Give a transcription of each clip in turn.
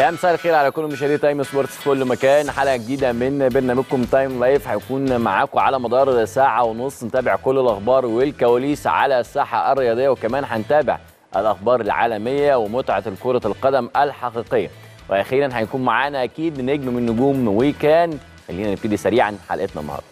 يا مساء الخير على كل مشاهدي تايم سبورتس في كل مكان حلقه جديده من برنامجكم تايم لايف هيكون معاكم على مدار ساعه ونص نتابع كل الاخبار والكواليس على الساحه الرياضيه وكمان هنتابع الاخبار العالميه ومتعه كره القدم الحقيقيه واخيرا هيكون معانا اكيد نجم من نجوم ويكان خلينا نبتدي سريعا حلقتنا النهارده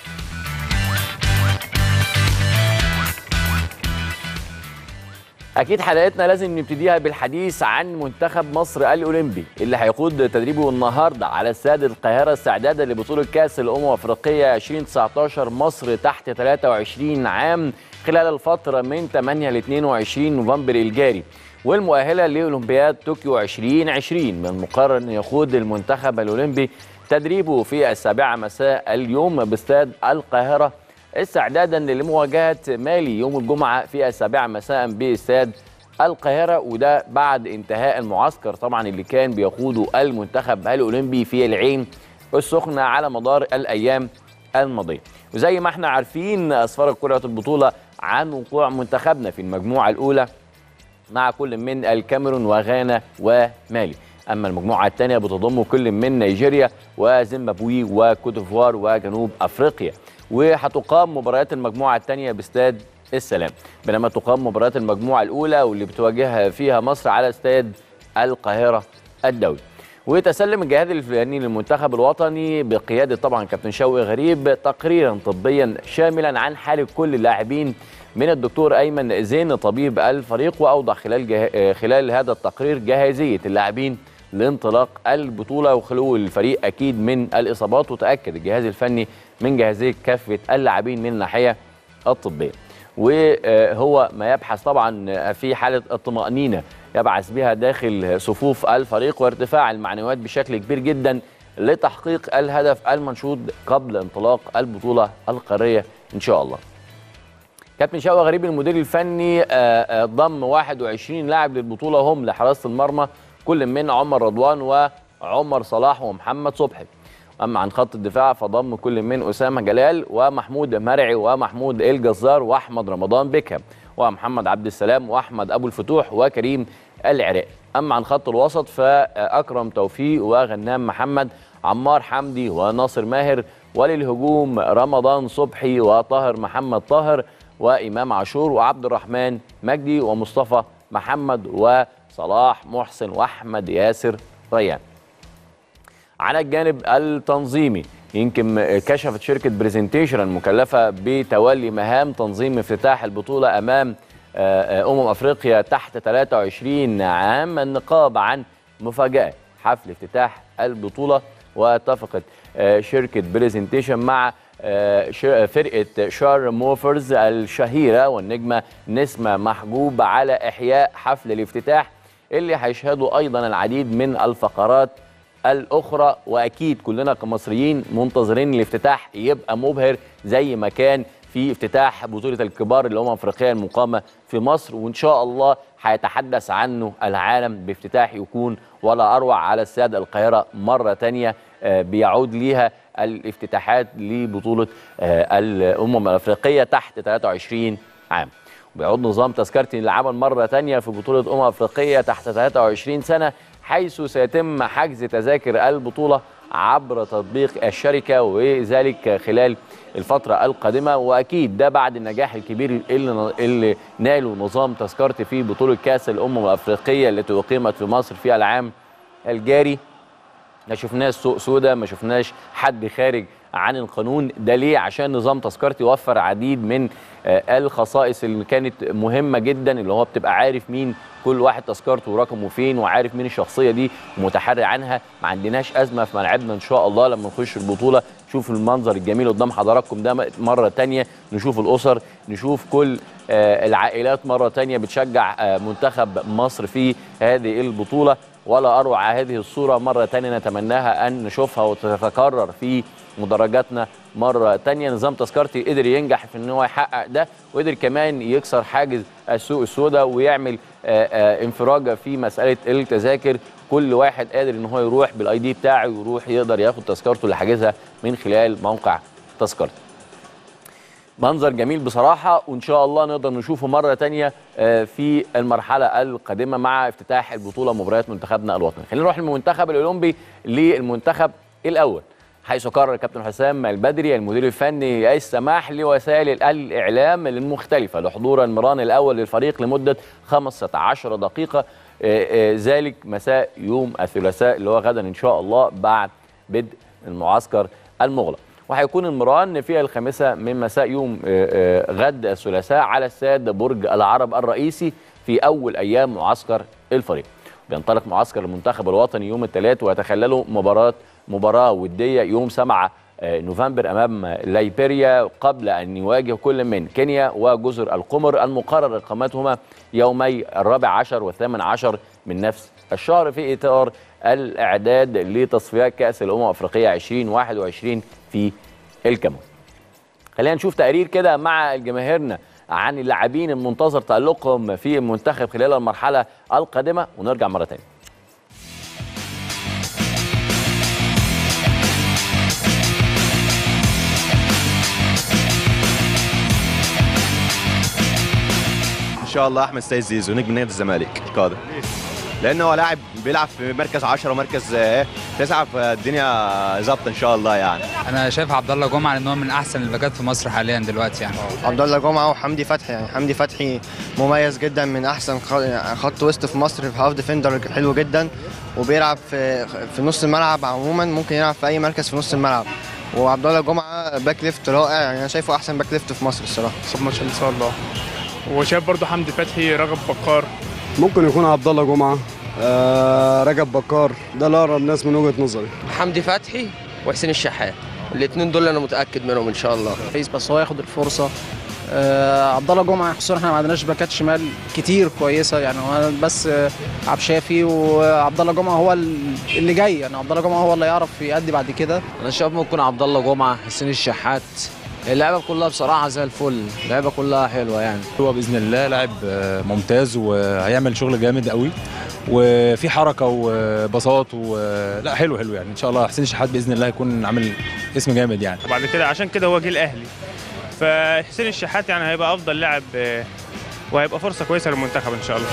اكيد حلقتنا لازم نبتديها بالحديث عن منتخب مصر الاولمبي اللي هيقود تدريبه النهارده على استاد القاهره استعدادا لبطوله كاس الامم الافريقيه 2019 مصر تحت 23 عام خلال الفتره من 8 ل 22 نوفمبر الجاري والمؤهله لاولمبياد طوكيو 2020 من المقرر ان يخوض المنتخب الاولمبي تدريبه في السابعه مساء اليوم باستاد القاهره استعدادا لمواجهه مالي يوم الجمعه في السابعه مساء باستاد القاهره وده بعد انتهاء المعسكر طبعا اللي كان بيقوده المنتخب الاولمبي في العين السخنه على مدار الايام الماضيه وزي ما احنا عارفين اسفرت كره البطوله عن وقوع منتخبنا في المجموعه الاولى مع كل من الكاميرون وغانا ومالي اما المجموعه الثانيه بتضم كل من نيجيريا وزيمبابوي وكوتيفوار وجنوب افريقيا وهتقام مباريات المجموعه الثانيه باستاد السلام بينما تقام مباريات المجموعه الاولى واللي بتواجهها فيها مصر على استاد القاهره الدولي وتسلم الجهاز الفني للمنتخب الوطني بقياده طبعا كابتن شوقي غريب تقريرا طبيا شاملا عن حاله كل اللاعبين من الدكتور ايمن زين طبيب الفريق واوضح خلال جه... خلال هذا التقرير جاهزيه اللاعبين لانطلاق البطوله وخلو الفريق اكيد من الاصابات وتاكد الجهاز الفني من جاهزيه كافه اللاعبين من الناحيه الطبيه وهو ما يبحث طبعا في حاله الطمانينه يبعث بها داخل صفوف الفريق وارتفاع المعنويات بشكل كبير جدا لتحقيق الهدف المنشود قبل انطلاق البطوله القاريه ان شاء الله. كابتن شوقي غريب المدير الفني ضم 21 لاعب للبطوله هم لحراسه المرمى كل من عمر رضوان وعمر صلاح ومحمد صبحي. اما عن خط الدفاع فضم كل من اسامه جلال ومحمود مرعي ومحمود الجزار واحمد رمضان بيكهام ومحمد عبد السلام واحمد ابو الفتوح وكريم العراقي اما عن خط الوسط فاكرم توفيق وغنام محمد عمار حمدي وناصر ماهر وللهجوم رمضان صبحي وطاهر محمد طاهر وامام عاشور وعبد الرحمن مجدي ومصطفى محمد وصلاح محسن واحمد ياسر ريان على الجانب التنظيمي يمكن كشفت شركه برزنتيشن المكلفه بتولي مهام تنظيم افتتاح البطوله امام امم افريقيا تحت 23 عام النقاب عن مفاجاه حفل افتتاح البطوله واتفقت شركه برزنتيشن مع فرقه شار موفرز الشهيره والنجمه نسمه محجوب على احياء حفل الافتتاح اللي هيشهدوا ايضا العديد من الفقرات الاخرى واكيد كلنا كمصريين منتظرين الافتتاح يبقى مبهر زي ما كان في افتتاح بطوله الكبار الامم الافريقيه المقامه في مصر وان شاء الله هيتحدث عنه العالم بافتتاح يكون ولا اروع على استاد القاهره مره ثانيه بيعود ليها الافتتاحات لبطوله الامم الافريقيه تحت 23 عام بيعود نظام تذكرتي للعمل مره ثانيه في بطوله امم افريقيه تحت 23 سنه حيث سيتم حجز تذاكر البطولة عبر تطبيق الشركة وذلك خلال الفترة القادمة وأكيد ده بعد النجاح الكبير اللي, اللي ناله نظام تذكرتي في بطولة كأس الأمم الأفريقية التي أقيمت في مصر في العام الجاري ما شفناش سوق سودا ما شفناش حد خارج عن القانون ده ليه عشان نظام تذكرتي وفر عديد من الخصائص اللي كانت مهمه جدا اللي هو بتبقى عارف مين كل واحد تذكرته ورقمه فين وعارف مين الشخصيه دي ومتحري عنها ما عندناش ازمه في ملعبنا ان شاء الله لما نخش البطوله نشوف المنظر الجميل قدام حضراتكم ده مره تانية نشوف الاسر نشوف كل العائلات مره تانية بتشجع منتخب مصر في هذه البطوله ولا اروع هذه الصوره مره تانية نتمناها ان نشوفها وتتكرر في مدرجاتنا مره تانية نظام تذكرتي قدر ينجح في ان هو يحقق ده وقدر كمان يكسر حاجز السوق السوداء ويعمل آآ آآ انفراج في مساله التذاكر كل واحد قادر ان هو يروح بالاي دي بتاعه ويروح يقدر ياخد تذكرته اللي حاجزها من خلال موقع تذكرتي منظر جميل بصراحة وإن شاء الله نقدر نشوفه مرة تانية آه، في المرحلة القادمة مع افتتاح البطولة مباريات منتخبنا الوطني خلينا نروح للمنتخب الأولمبي للمنتخب الأول حيث قرر الكابتن حسام البدري المدير الفني السماح لوسائل الإعلام المختلفة لحضور المران الأول للفريق لمدة 15 دقيقة آه، آه، ذلك مساء يوم الثلاثاء اللي هو غدا إن شاء الله بعد بدء المعسكر المغلق وهيكون المران في الخامسة من مساء يوم آه، آه، غد الثلاثاء على استاد برج العرب الرئيسي في أول أيام معسكر الفريق بينطلق معسكر المنتخب الوطني يوم الثلاث ويتخلله مباراة مباراة ودية يوم 7 آه، نوفمبر أمام ليبيريا قبل أن يواجه كل من كينيا وجزر القمر المقرر إقامتهما يومي الرابع عشر والثامن عشر من نفس الشهر في إطار الإعداد لتصفيات كأس الأمم الأفريقية 2021 في الكاميرون خلينا نشوف تقرير كده مع جماهيرنا عن اللاعبين المنتظر تألقهم في المنتخب خلال المرحلة القادمة ونرجع مرة تانية ان شاء الله احمد سيد زيزو نجم نادي الزمالك القادم لانه هو لاعب بيلعب في مركز 10 ومركز آه، 9 فالدنيا ظابطه ان شاء الله يعني انا شايف عبد الله جمعه ان هو من احسن الباكات في مصر حاليا دلوقتي يعني عبد الله جمعه وحمدي فتحي يعني حمدي فتحي مميز جدا من احسن خ- خط وسط في مصر في هاف ديفندر حلو جدا وبيلعب في في نص الملعب عموما ممكن يلعب في اي مركز في نص الملعب وعبد الله جمعه باك ليفت رائع يعني انا شايفه احسن باك ليفت في مصر الصراحه صب ماتش ان شاء الله وشايف برضو حمدي فتحي رغب بكار ممكن يكون عبد الله جمعه آه رجب بكار ده الاقرب ناس من وجهه نظري حمدي فتحي وحسين الشحات الاثنين دول انا متاكد منهم ان شاء الله كويس بس هو ياخد الفرصه آه عبد الله جمعه خصوصا احنا ما عندناش باكات شمال كتير كويسه يعني هو بس آه عبد الشافي وعبد الله جمعه هو ال- اللي جاي يعني عبد الله جمعه هو اللي يعرف يأدي بعد كده انا شايف ممكن عبد الله جمعه حسين الشحات اللعبه كلها بصراحه زي الفل اللعبه كلها حلوه يعني هو باذن الله لاعب آه، ممتاز وهيعمل شغل جامد قوي وفي حركه وبساط و لا حلو حلو يعني ان شاء الله حسين الشحات باذن الله هيكون عامل اسم جامد يعني وبعد كده عشان كده هو جه الاهلي فحسين الشحات يعني هيبقى افضل لاعب آه، وهيبقى فرصه كويسه للمنتخب ان شاء الله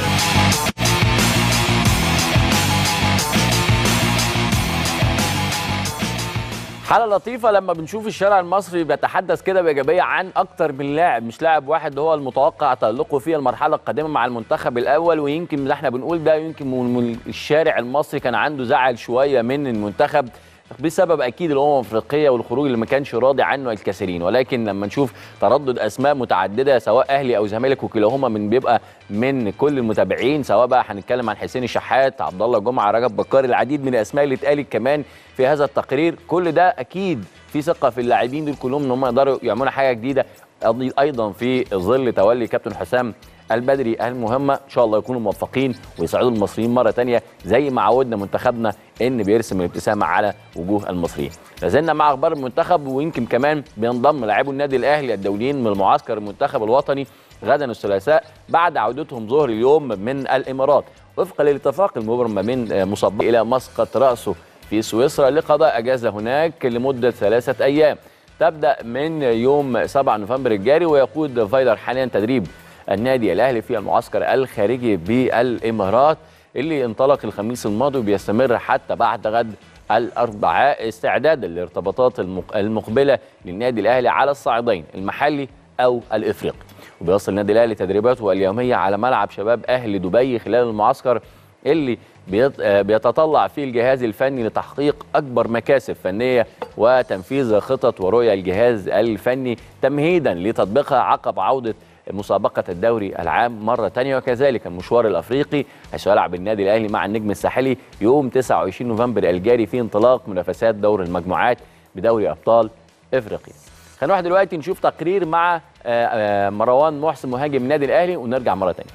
حالة لطيفة لما بنشوف الشارع المصري بيتحدث كده بإيجابية عن أكتر من لاعب مش لاعب واحد هو المتوقع تألقه في المرحلة القادمة مع المنتخب الأول ويمكن اللي احنا بنقول ده يمكن من من الشارع المصري كان عنده زعل شوية من المنتخب بسبب اكيد الامم الافريقيه والخروج اللي ما كانش راضي عنه الكثيرين ولكن لما نشوف تردد اسماء متعدده سواء اهلي او زمالك وكلاهما من بيبقى من كل المتابعين سواء بقى هنتكلم عن حسين الشحات عبد الله جمعه رجب بكار العديد من الاسماء اللي اتقالت كمان في هذا التقرير كل ده اكيد في ثقه في اللاعبين دول كلهم ان هم يقدروا يعملوا حاجه جديده ايضا في ظل تولي كابتن حسام البدري المهمه ان شاء الله يكونوا موفقين ويساعدوا المصريين مره تانية زي ما عودنا منتخبنا ان بيرسم الابتسامه على وجوه المصريين لازلنا مع اخبار المنتخب ويمكن كمان بينضم لاعبو النادي الاهلي الدوليين من معسكر المنتخب الوطني غدا الثلاثاء بعد عودتهم ظهر اليوم من الامارات وفقا للاتفاق المبرم ما بين مصاب الى مسقط راسه في سويسرا لقضاء اجازه هناك لمده ثلاثه ايام تبدا من يوم 7 نوفمبر الجاري ويقود فايلر حاليا تدريب النادي الاهلي في المعسكر الخارجي بالامارات اللي انطلق الخميس الماضي وبيستمر حتى بعد غد الاربعاء استعدادا للارتباطات المق- المقبله للنادي الاهلي على الصعيدين المحلي او الافريقي وبيصل النادي الاهلي تدريباته اليوميه على ملعب شباب اهل دبي خلال المعسكر اللي بيت- آه بيتطلع فيه الجهاز الفني لتحقيق اكبر مكاسب فنيه وتنفيذ خطط ورؤيه الجهاز الفني تمهيدا لتطبيقها عقب عوده مسابقة الدوري العام مرة تانية وكذلك المشوار الأفريقي حيث يلعب النادي الأهلي مع النجم الساحلي يوم 29 نوفمبر الجاري في انطلاق منافسات دور المجموعات بدوري أبطال إفريقيا خلينا نروح دلوقتي نشوف تقرير مع آه، آه، مروان محسن مهاجم النادي الأهلي ونرجع مرة تانية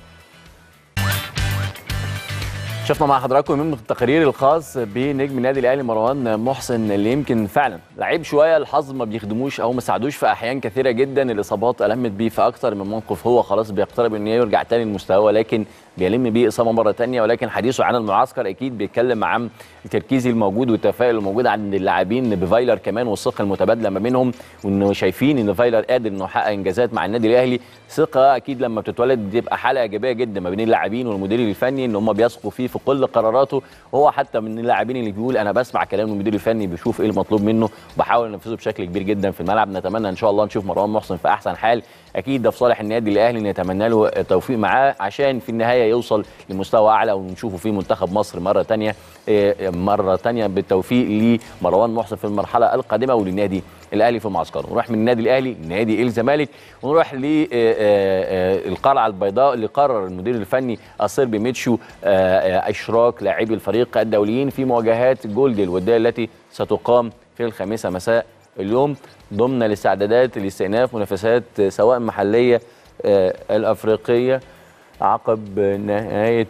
شفنا مع حضراتكم من التقرير الخاص بنجم النادي الاهلي مروان محسن اللي يمكن فعلا لعيب شويه الحظ ما بيخدموش او ما ساعدوش في احيان كثيره جدا الاصابات المت بيه في اكتر من موقف هو خلاص بيقترب ان يرجع تاني لمستواه لكن بيلم بيه اصابه مره تانية ولكن حديثه عن المعسكر اكيد بيتكلم عن التركيز الموجود والتفاؤل الموجود عند اللاعبين بفايلر كمان والثقه المتبادله ما بينهم وانه شايفين ان فايلر قادر انه يحقق انجازات مع النادي الاهلي ثقه اكيد لما بتتولد بتبقى حاله ايجابيه جدا ما بين اللاعبين والمدير الفني ان هم بيثقوا فيه في كل قراراته هو حتى من اللاعبين اللي بيقول انا بسمع كلام المدير الفني بيشوف ايه المطلوب منه وبحاول انفذه بشكل كبير جدا في الملعب نتمنى ان شاء الله نشوف مروان محسن في احسن حال اكيد ده في صالح النادي الاهلي نتمنى له التوفيق معاه عشان في النهايه يوصل لمستوى اعلى ونشوفه في منتخب مصر مره ثانيه مره ثانيه بالتوفيق لمروان محسن في المرحله القادمه وللنادي الاهلي في معسكره نروح من النادي الاهلي لنادي الزمالك ونروح للقلعه البيضاء اللي قرر المدير الفني الصربي ميتشو اشراك لاعبي الفريق الدوليين في مواجهات جولد الوديه التي ستقام في الخامسه مساء اليوم ضمن الاستعدادات لاستئناف منافسات سواء محليه الافريقيه عقب نهايه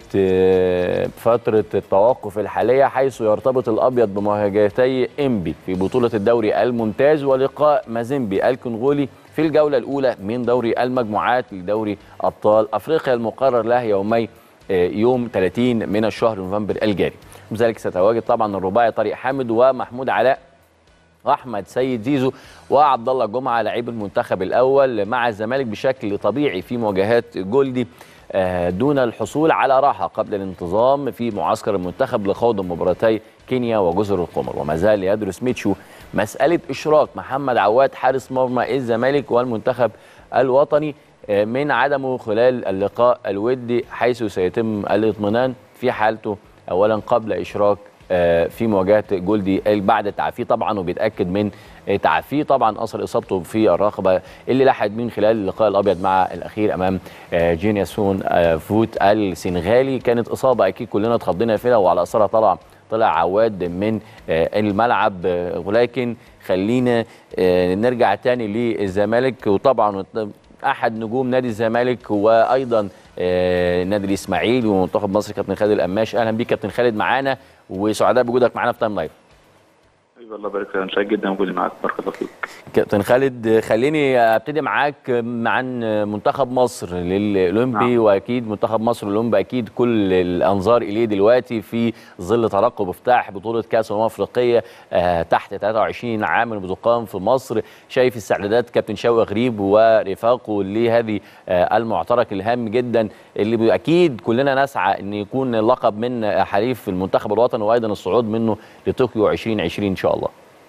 فتره التوقف الحاليه حيث يرتبط الابيض بمواجهتي انبي في بطوله الدوري الممتاز ولقاء مازيمبي الكونغولي في الجوله الاولى من دوري المجموعات لدوري ابطال افريقيا المقرر له يومي يوم 30 من الشهر نوفمبر الجاري لذلك ستتواجد طبعا الرباعي طارق حامد ومحمود علاء واحمد سيد زيزو وعبد الله جمعه لعيب المنتخب الاول مع الزمالك بشكل طبيعي في مواجهات جولدي دون الحصول على راحه قبل الانتظام في معسكر المنتخب لخوض مباراتي كينيا وجزر القمر وما زال يدرس ميتشو مساله اشراك محمد عواد حارس مرمى الزمالك والمنتخب الوطني من عدمه خلال اللقاء الودي حيث سيتم الاطمئنان في حالته اولا قبل اشراك في مواجهه جولدي بعد تعافيه طبعا وبيتاكد من تعافيه طبعا اثر اصابته في الرقبه اللي لحد من خلال اللقاء الابيض مع الاخير امام جينياسون فوت السنغالي كانت اصابه اكيد كلنا اتخضينا فيها وعلى اثرها طلع طلع عواد من الملعب ولكن خلينا نرجع تاني للزمالك وطبعا احد نجوم نادي الزمالك وايضا نادي الاسماعيلي ومنتخب مصر كابتن خالد القماش اهلا بيك كابتن خالد معانا وسعداء بوجودك معانا في تايم لايف ايوه الله يبارك فيك انا سعيد جدا وجودي معاك بارك الله فيك كابتن خالد خليني ابتدي معاك عن منتخب مصر للاولمبي نعم. واكيد منتخب مصر الاولمبي اكيد كل الانظار اليه دلوقتي في ظل ترقب افتتاح بطوله كاس الامم الافريقيه آه تحت 23 عام بتقام في مصر شايف استعدادات كابتن شوقي غريب ورفاقه لهذه آه المعترك الهام جدا اللي اكيد كلنا نسعى ان يكون اللقب من حليف المنتخب الوطني وايضا الصعود منه لطوكيو 2020 ان شاء الله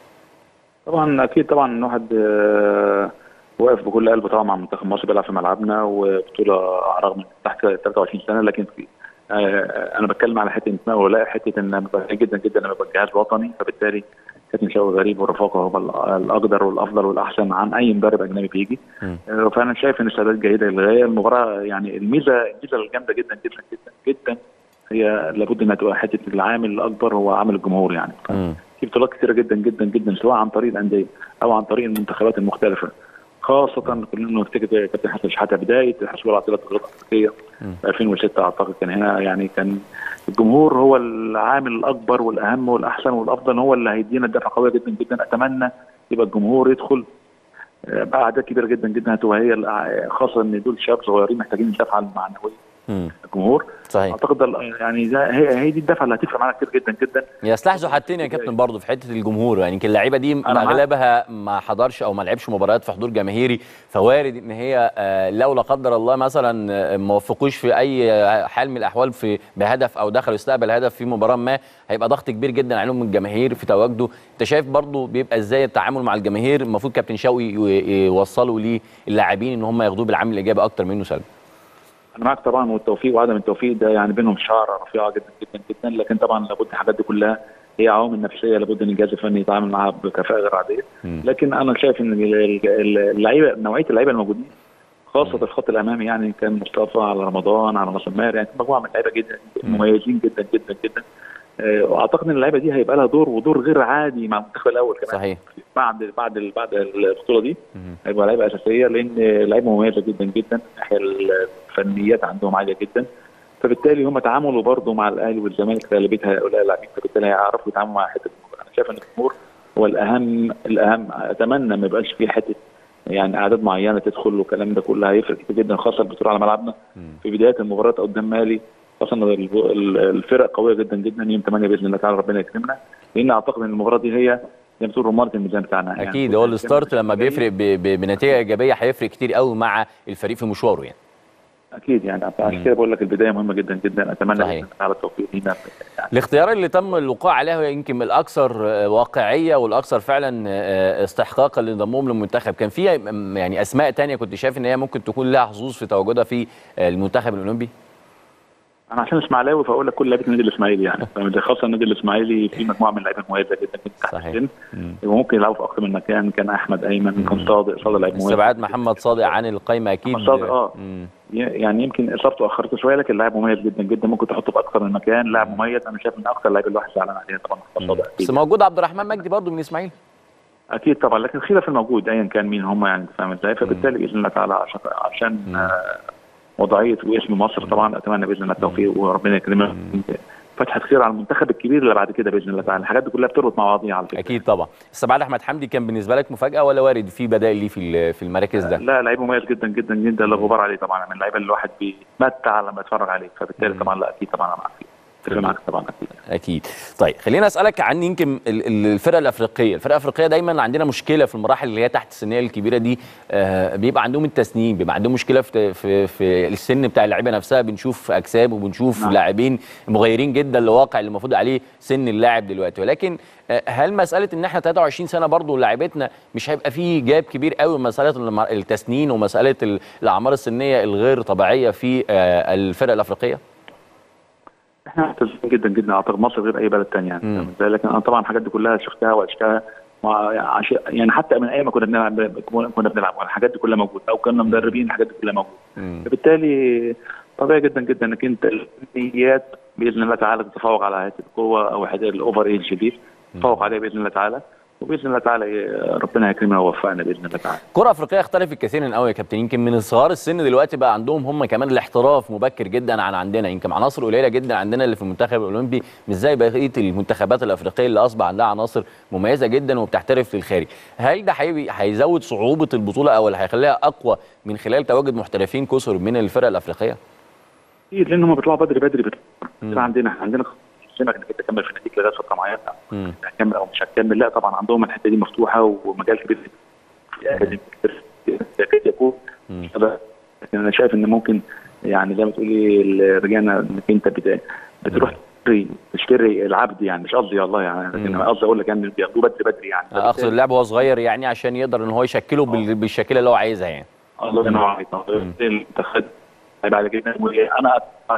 طبعا اكيد طبعا الواحد واقف بكل قلبه طبعا مع منتخب مصر بيلعب في ملعبنا وبطوله رغم من تحت 23 سنه لكن في انا بتكلم على حته انتماء ولا حته ان انا ببقى جدا جدا لما ببقى جهاز وطني فبالتالي كابتن شوقي غريب ورفاقه هو الاقدر والافضل والاحسن عن اي مدرب اجنبي بيجي فانا شايف ان استعداد جيده للغايه المباراه يعني الميزه الميزه الجامده جدا جدا جدا جدا هي لابد انها تبقى حته العامل الاكبر هو عامل الجمهور يعني في بطولات كثيره جدا جدا جدا سواء عن طريق الانديه او عن طريق المنتخبات المختلفه خاصة كلنا نفتكر كابتن حسن شحاتة بداية الحصول على بطولة البطولات الأفريقية في 2006 أعتقد كان هنا يعني كان الجمهور هو العامل الأكبر والأهم والأحسن والأفضل هو اللي هيدينا الدفعة قوية جدا جدا أتمنى يبقى الجمهور يدخل بأعداد كبيرة جدا جدا هتبقى هي خاصة إن دول شباب صغيرين محتاجين الدفعة المعنوية الجمهور صحيح اعتقد يعني هي هي دي الدفعه اللي هتفرق معانا كتير جدا جدا يا سلاح ذو حدين يا كابتن برضه في حته الجمهور يعني يمكن اللعيبه دي اغلبها ما حضرش او ما لعبش مباريات في حضور جماهيري فوارد ان هي لو لا قدر الله مثلا ما وفقوش في اي حال من الاحوال في بهدف او دخلوا استقبل هدف في مباراه ما هيبقى ضغط كبير جدا عليهم من الجماهير في تواجده انت شايف برضه بيبقى ازاي التعامل مع الجماهير المفروض كابتن شوقي يوصلوا للاعبين ان هم ياخدوه بالعامل الايجابي اكتر منه سلبي انا معاك طبعا والتوفيق وعدم التوفيق ده يعني بينهم شعره رفيعه جدا جدا جدا لكن طبعا لابد الحاجات دي كلها هي عوامل نفسيه لابد ان الجهاز الفني يتعامل معاها بكفاءه غير عاديه لكن انا شايف ان اللعيبه نوعيه اللعيبه الموجودين خاصه في الخط الامامي يعني كان مصطفى على رمضان على ناصر ماهر يعني مجموعه من اللعيبه جدا مميزين جدا جدا جدا واعتقد ان اللعيبه دي هيبقى لها دور ودور غير عادي مع المنتخب الاول كمان صحيح بعد بعد بعد البطوله دي هيبقى لعيبه اساسيه لان لعيبه مميزه جدا جدا ناحيه الفنيات عندهم عاليه جدا فبالتالي هم تعاملوا برضه مع الاهلي والزمالك غالبيه هؤلاء اللاعبين فبالتالي هيعرفوا يتعاملوا مع حته الجمهور انا شايف ان الجمهور هو الاهم الاهم اتمنى ما يبقاش فيه حته يعني اعداد معينه تدخل والكلام ده كله هيفرق كتير جدا خاصه البطوله على ملعبنا في بدايه المباراه قدام مالي خاصه إن الب- ال- الفرق قويه جدا جدا يوم 8 باذن الله تعالى ربنا يكرمنا لان اعتقد ان المباراه دي هي زي ما بتقول رمانه الميزان بتاعنا يعني اكيد هو الستارت لما بيفرق ب- ب- بنتيجه ايجابيه هيفرق كتير قوي مع الفريق في مشواره يعني اكيد يعني عشان كده بقول لك البدايه مهمه جدا جدا اتمنى صحيح. بإذن الله تعالى التوفيق لينا الاختيار اللي تم الوقوع عليه هو يمكن الاكثر آه، واقعيه والاكثر فعلا آه، استحقاقا لانضمامهم للمنتخب كان في م- يعني اسماء تانية كنت شايف ان هي ممكن تكون لها حظوظ في تواجدها في آه، المنتخب الاولمبي انا عشان اسماعيلاوي فاقول لك كل لعيبه النادي الاسماعيلي يعني فاهم إزاي؟ خاصه النادي الاسماعيلي في مجموعه من اللعيبه مميزه جدا جدا تحت السن وممكن يلعبوا في اكثر من مكان كان احمد ايمن كان صادق صادق لعيب مميز استبعاد محمد صادق عن القائمه اكيد محمد صادق اه مم. يعني يمكن اصابته اخرته شويه لكن لاعب مميز جدا جدا ممكن تحطه في اكثر من مكان لاعب مميز انا شايف من اكثر اللعيبه اللي الواحد زعلان عليها طبعا محمد صادق بس موجود عبد الرحمن مجدي برضه من الاسماعيلي اكيد طبعا لكن خلاف الموجود ايا كان مين هم يعني فاهم ازاي فبالتالي باذن الله تعالى عشان عشان آه، وضعيه واسم مصر طبعا اتمنى باذن الله التوفيق وربنا يكرمنا فتحه خير على المنتخب الكبير اللي بعد كده باذن الله تعالى الحاجات دي كلها بتربط مع بعضيها على فكره اكيد طبعا استبعاد احمد حمدي كان بالنسبه لك مفاجاه ولا وارد في بدائل ليه في ال- في المراكز ده لا لعيب مميز جدا جدا جدا لا غبار عليه طبعا من اللعيبه اللي الواحد بيتمتع لما يتفرج عليه فبالتالي طبعا لا اكيد طبعا انا معاك فيه اتفق معاك طبعا اكيد اكيد طيب خلينا اسالك عن يمكن ال- ال- الفرق الافريقيه الفرق الافريقيه دايما عندنا مشكله في المراحل اللي هي تحت السنيه الكبيره دي آه بيبقى عندهم التسنين بيبقى عندهم مشكله في في, في السن بتاع اللعيبه نفسها بنشوف اجسام وبنشوف نعم. لاعبين مغيرين جدا لواقع اللي المفروض عليه سن اللاعب دلوقتي ولكن آه هل مساله ان احنا 23 سنه برضو لاعيبتنا مش هيبقى فيه جاب كبير قوي من مساله الم- التسنين ومساله ال- الاعمار السنيه الغير طبيعيه في آه الفرق الافريقيه احنا محتاجين جدا جدا اعتقد مصر غير اي بلد تاني يعني فاهم ازاي؟ لكن انا طبعا الحاجات دي كلها شفتها وعشتها مع عش... يعني حتى من ايام ما كنا بنلعب كنا بنلعب الحاجات دي كلها موجوده او كنا مدربين الحاجات دي كلها موجوده فبالتالي طبيعي جدا جدا انك انت النيات باذن الله تعالى تتفوق على هذه القوه او هذه الاوفر ايج دي تتفوق عليها باذن الله تعالى وباذن الله تعالى ربنا يكرمنا ويوفقنا باذن الله تعالى الكرة الافريقيه اختلفت كثيرا قوي يا كابتن يمكن من صغار السن دلوقتي بقى عندهم هم كمان الاحتراف مبكر جدا عن عندنا يمكن عناصر قليله جدا عندنا اللي في المنتخب الاولمبي مش زي بقيه المنتخبات الافريقيه اللي اصبح عندها عناصر مميزه جدا وبتحترف للخارج هل ده هيبي- هيزود صعوبه البطوله او اللي هيخليها اقوى من خلال تواجد محترفين كثر من الفرق الافريقيه اكيد لان هم بيطلعوا بدري بدري بت- عندنا احنا عندنا سمك انك انت تكمل في النتيجه لغايه فتره معينه مم. هتكمل او مش هتكمل لا طبعا عندهم الحته دي مفتوحه ومجال كبير في يكاد يكون لكن انا شايف ان ممكن يعني زي ما تقولي ال- رجعنا انك انت بت- بتروح تشتري تشتري العبد يعني مش قصدي والله يعني لكن انا قصدي اقول لك يعني بياخدوه بدري بدري يعني اقصد اللاعب وهو صغير يعني عشان يقدر ان هو يشكله بال- بالشكل اللي هو عايزها يعني الله ينور عليك المنتخب هيبقى على جدا وانا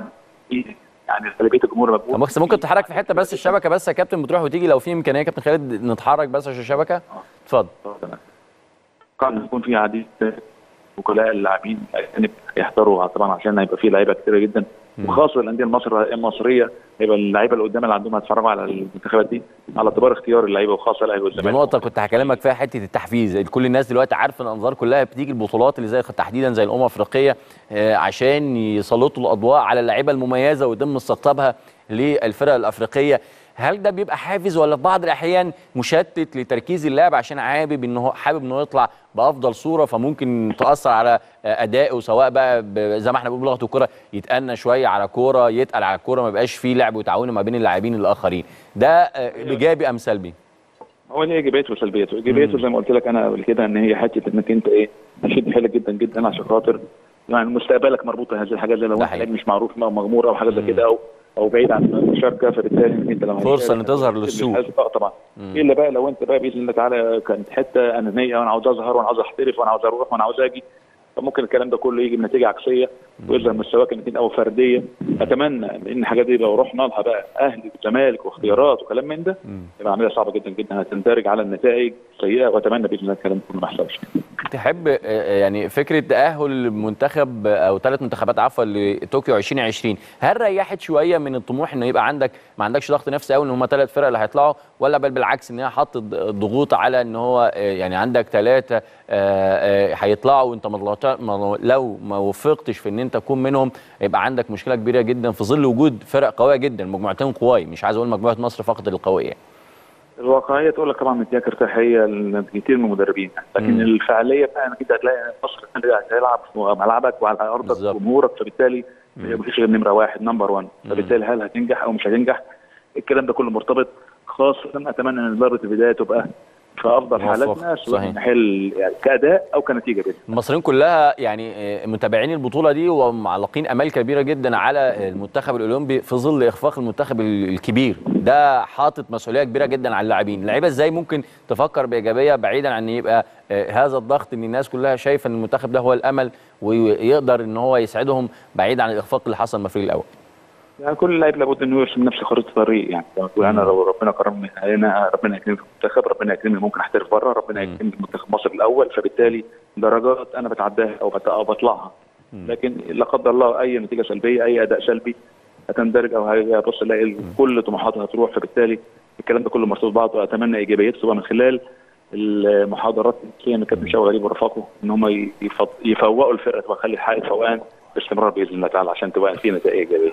يعني غالبيه الجمهور طب مقبول بس ممكن تحرك في حته بس الشبكه بس يا كابتن بتروح وتيجي لو في امكانيه يا كابتن خالد نتحرك بس عشان الشبكه اتفضل قد يكون في عديد وكلاء اللاعبين الاجانب يحضروا طبعا عشان هيبقى في لعيبه كتيره جدا وخاصه الانديه المصر المصريه هيبقى اللعيبه اللي قدام اللي عندهم هيتفرجوا على المنتخبات دي على اعتبار اختيار اللعيبه وخاصه الاهلي دي والزمالك نقطة كنت هكلمك فيها حتة التحفيز، كل الناس دلوقتي عارفة ان الانظار كلها بتيجي البطولات اللي زي تحديدا زي الامم الافريقية آه، عشان يسلطوا الاضواء على اللعيبة المميزة ويتم استقطابها للفرق الافريقية، هل ده بيبقى حافز ولا في بعض الاحيان مشتت لتركيز اللاعب عشان حابب ان هو حابب انه يطلع بافضل صورة فممكن تأثر على آه، ادائه سواء بقى ب- زي ما احنا بنقول بلغة الكورة يتأنى شوية على كورة يتقل على الكورة ما يبقاش فيه لعب وتعاون ما بين اللاعبين الاخرين، ده آه، ايجابي ام سلبي؟ هو ليه ايجابياته وسلبياته، ايجابياته زي ما قلت لك انا قبل كده ان هي حته انك انت ايه هشد حيلك جدا جدا عشان خاطر يعني مستقبلك مربوط بهذه الحاجات زي لو انت لعيب مش معروف او مغمور او حاجه زي كده او او بعيد عن المشاركه فبالتالي انك انت لو فرصة هتشارك إن تظهر هتبقى للسوق. حاسس- اه طبعا الا بقى لو انت بقى باذن الله تعالى كانت حته انانيه وانا عاوز اظهر وانا عاوز احترف وانا عاوز اروح وانا عاوز اجي فممكن الكلام ده كله يجي بنتيجه عكسيه ويظهر مستواك انك او فرديه اتمنى ان الحاجات دي لو رحنا لها بقى اهلي وزمالك واختيارات وكلام من ده يبقى عمليه صعبه جدا جدا هتندرج على النتائج سيئه واتمنى باذن الله الكلام ده كله ما يحصلش تحب آه، يعني فكره تاهل منتخب او ثلاث منتخبات عفوا لطوكيو 2020 هل ريحت شويه من الطموح انه يبقى عندك ما عندكش ضغط نفسي قوي ان هم ثلاث فرق اللي هيطلعوا ولا بل بالعكس ان هي حطت ضغوط على ان هو آه، يعني عندك ثلاثه هيطلعوا وانت ما طلعت- ما- لو ما وفقتش في ان انت تكون منهم يبقى عندك مشكله كبيره جدا في ظل وجود فرق قويه جدا مجموعتين قواي مش عايز اقول مجموعه مصر فقط القويه الواقعيه تقول لك طبعا مدياك ارتياحيه لكثير من المدربين لكن مم. الفعاليه بقى انك انت هتلاقي مصر السنه دي هتلعب في ملعبك وعلى ارضك بالظبط. جمهورك فبالتالي مم. مفيش غير نمره واحد نمبر 1 مم. فبالتالي هل هتنجح او مش هتنجح الكلام ده كله مرتبط خاصه اتمنى ان ضربه البدايه تبقى في افضل موفق. حالاتنا سواء صحيح. من ناحيه ال- يعني كاداء او كنتيجه باذن المصريين كلها يعني آه، متابعين البطوله دي ومعلقين امال كبيره جدا على المنتخب الاولمبي في ظل اخفاق المنتخب ال- الكبير ده حاطط مسؤوليه كبيره جدا على اللاعبين اللعيبه ازاي ممكن تفكر بايجابيه بعيدا عن ان يبقى آه، هذا الضغط ان الناس كلها شايفه ان المنتخب ده هو الامل ويقدر ان هو يسعدهم بعيد عن الاخفاق اللي حصل من الفريق الاول يعني كل لاعب لابد انه يرسم نفس خريطه طريق يعني زي ما تقول انا لو ربنا كرمني هنا ربنا يكرمني في المنتخب ربنا يكرمني ممكن احترف بره ربنا مم. يكرمني في منتخب مصر الاول فبالتالي درجات انا بتعداها او بت- أو بطلعها مم. لكن لا قدر الله اي نتيجه سلبيه اي اداء سلبي هتندرج او هيبص الاقي كل طموحاتها هتروح فبالتالي الكلام ده كله مرتبط ببعض واتمنى ايجابيته تبقى من خلال المحاضرات النفسيه من كابتن شوقي غريب ورفاقه ان هم يفض- يفوقوا الفرقه تبقى خلي الحق فوقان باستمرار باذن الله تعالى عشان تبقى في نتائج ايجابيه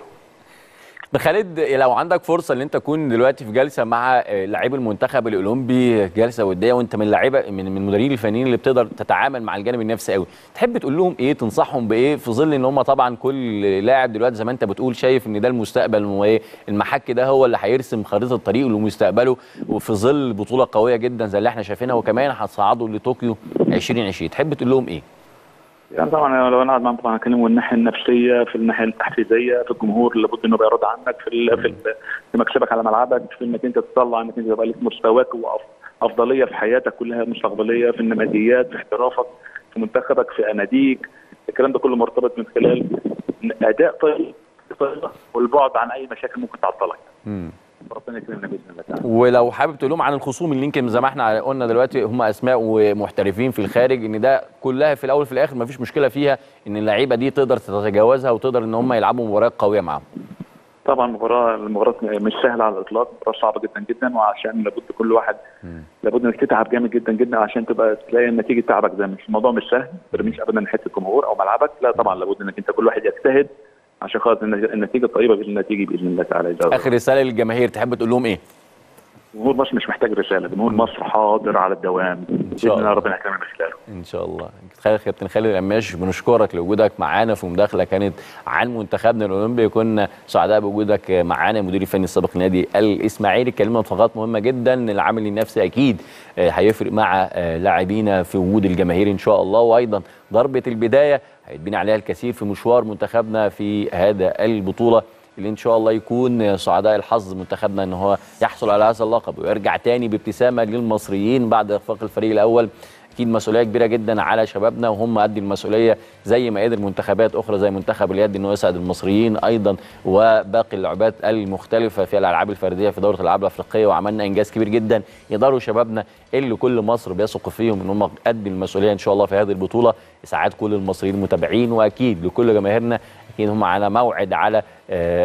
ده خالد لو عندك فرصه ان انت تكون دلوقتي في جلسه مع آه، لاعبي المنتخب الاولمبي جلسه وديه وانت من اللعيبه من من المديرين الفنيين اللي بتقدر تتعامل مع الجانب النفسي قوي تحب تقول لهم ايه تنصحهم بايه في ظل ان هم طبعا كل لاعب دلوقتي زي ما انت بتقول شايف ان ده المستقبل وايه المحك ده هو اللي هيرسم خريطه الطريق لمستقبله وفي ظل بطوله قويه جدا زي اللي احنا شايفينها وكمان هتصعدوا لطوكيو 2020 تحب تقول لهم ايه يعني طبعا لو انا قاعد معاهم طبعا هكلمه الناحيه النفسيه في الناحيه التحفيزيه في الجمهور لابد انه يبقى راضي عنك في ال- في, ال- في مكسبك على ملعبك في انك انت تطلع انك انت يبقى لك مستواك وافضليه في حياتك كلها مستقبليه في النماديات في احترافك في منتخبك في اناديك الكلام ده كله مرتبط من خلال اداء طيب طيبة والبعد عن اي مشاكل ممكن تعطلك مم. ربنا يكرمنا باذن الله تعالى ولو حابب تقول لهم عن الخصوم اللي يمكن زي ما احنا قلنا دلوقتي هم اسماء ومحترفين في الخارج ان ده كلها في الاول وفي الاخر ما فيش مشكله فيها ان اللعيبه دي تقدر تتجاوزها وتقدر ان هم يلعبوا مباريات قويه معاهم طبعا المباراه المباراه مش سهله على الاطلاق مباراه صعبه جدا جدا وعشان لابد كل واحد لابد انك تتعب جامد جدا جدا عشان تبقى تلاقي نتيجه تعبك ده مش الموضوع مش سهل ما ترميش ابدا ناحيه الجمهور او ملعبك لا طبعا لابد انك انت كل واحد يجتهد عشان خاطر النتيجة- النتيجه الطيبه باذن الله تيجي باذن الله تعالى إذا اخر رساله للجماهير تحب تقول لهم ايه جمهور مصر مش محتاج رساله جمهور مصر حاضر على الدوام باذن الله. الله ربنا يكرمنا من خلاله ان شاء الله خالد كابتن خالد القماش بنشكرك لوجودك معانا في مداخله كانت عن منتخبنا الاولمبي كنا سعداء بوجودك معانا المدير الفني السابق لنادي الاسماعيلي اتكلمنا في نقاط مهمه جدا العامل النفسي اكيد آه، هيفرق مع آه، لاعبينا في وجود الجماهير ان شاء الله وايضا ضربه البدايه هيتبني عليها الكثير في مشوار منتخبنا في هذا البطوله اللي ان شاء الله يكون سعداء الحظ منتخبنا ان هو يحصل على هذا اللقب ويرجع تاني بابتسامه للمصريين بعد اخفاق الفريق الاول اكيد مسؤوليه كبيره جدا على شبابنا وهم قد المسؤوليه زي ما قدر منتخبات اخرى زي منتخب اليد انه يسعد المصريين ايضا وباقي اللعبات المختلفه في الالعاب الفرديه في دوره الالعاب الافريقيه وعملنا انجاز كبير جدا يقدروا شبابنا اللي كل مصر بيثق فيهم ان هم قد المسؤوليه ان شاء الله في هذه البطوله اسعاد كل المصريين المتابعين واكيد لكل جماهيرنا اكيد هم على موعد على آه،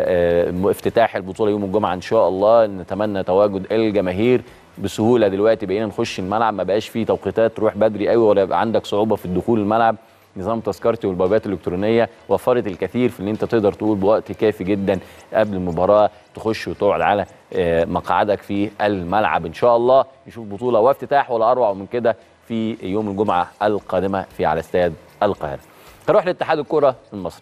آه، افتتاح البطوله يوم الجمعه ان شاء الله نتمنى تواجد الجماهير بسهوله دلوقتي بقينا نخش الملعب ما بقاش فيه توقيتات تروح بدري قوي ولا يبقى عندك صعوبه في الدخول الملعب نظام تذكرتي والبوابات الالكترونيه وفرت الكثير في ان انت تقدر تقول بوقت كافي جدا قبل المباراه تخش وتقعد على آه، مقعدك في الملعب ان شاء الله نشوف بطوله وافتتاح ولا اروع من كده في يوم الجمعه القادمه في على استاد القاهره نروح لاتحاد الكره المصري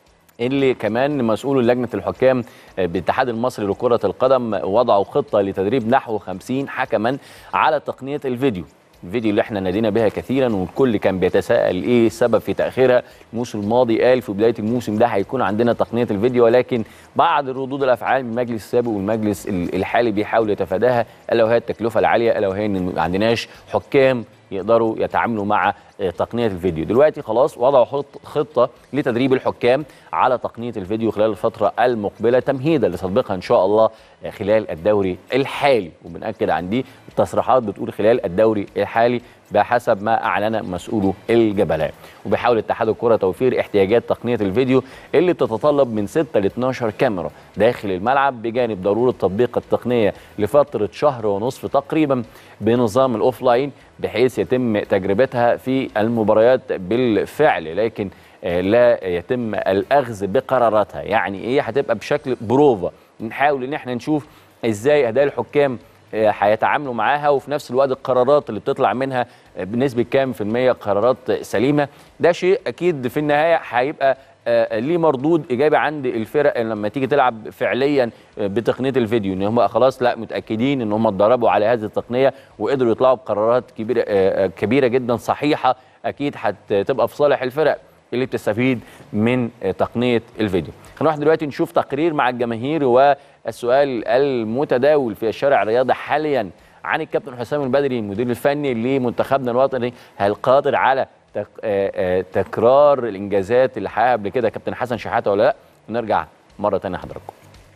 اللي كمان مسؤول لجنه الحكام بالاتحاد المصري لكره القدم وضعوا خطه لتدريب نحو 50 حكما على تقنيه الفيديو الفيديو اللي احنا نادينا بها كثيرا والكل كان بيتساءل ايه السبب في تاخيرها الموسم الماضي قال في بدايه الموسم ده هيكون عندنا تقنيه الفيديو ولكن بعض ردود الافعال من المجلس السابق والمجلس ال- الحالي بيحاول يتفاداها الا وهي التكلفه العاليه الا وهي ان ما عندناش حكام يقدروا يتعاملوا مع آه، تقنيه الفيديو دلوقتي خلاص وضعوا خط- خطه لتدريب الحكام على تقنيه الفيديو خلال الفتره المقبله تمهيدا لتطبيقها ان شاء الله آه، خلال الدوري الحالي وبنأكد عن دي التصريحات بتقول خلال الدوري الحالي بحسب ما اعلن مسؤوله الجبلاء وبيحاول اتحاد الكره توفير احتياجات تقنيه الفيديو اللي بتتطلب من 6 ل 12 كاميرا داخل الملعب بجانب ضروره تطبيق التقنيه لفتره شهر ونصف تقريبا بنظام الاوفلاين بحيث يتم تجربتها في المباريات بالفعل لكن آه، لا يتم الاخذ بقراراتها يعني ايه هتبقى بشكل بروفا نحاول ان احنا نشوف ازاي اداء الحكام آه، هيتعاملوا معاها وفي نفس الوقت القرارات اللي بتطلع منها آه، بنسبه كام في الميه قرارات آه، سليمه ده شيء اكيد في النهايه هيبقى آه، ليه مردود ايجابي عند الفرق لما تيجي تلعب فعليا آه، بتقنيه الفيديو ان هم خلاص لا متاكدين ان هم اتدربوا على هذه التقنيه وقدروا يطلعوا بقرارات كبيره آه، آه، كبيره جدا صحيحه اكيد هتبقى في صالح الفرق اللي بتستفيد من آه، تقنيه الفيديو. هنروح دلوقتي نشوف تقرير مع الجماهير والسؤال المتداول في الشارع الرياضي حاليا عن الكابتن حسام البدري المدير الفني لمنتخبنا الوطني هل قادر على تك آه، آه، تكرار الانجازات اللي حققها قبل كده كابتن حسن شحاته ولا لا؟ ونرجع مره ثانيه لحضراتكم.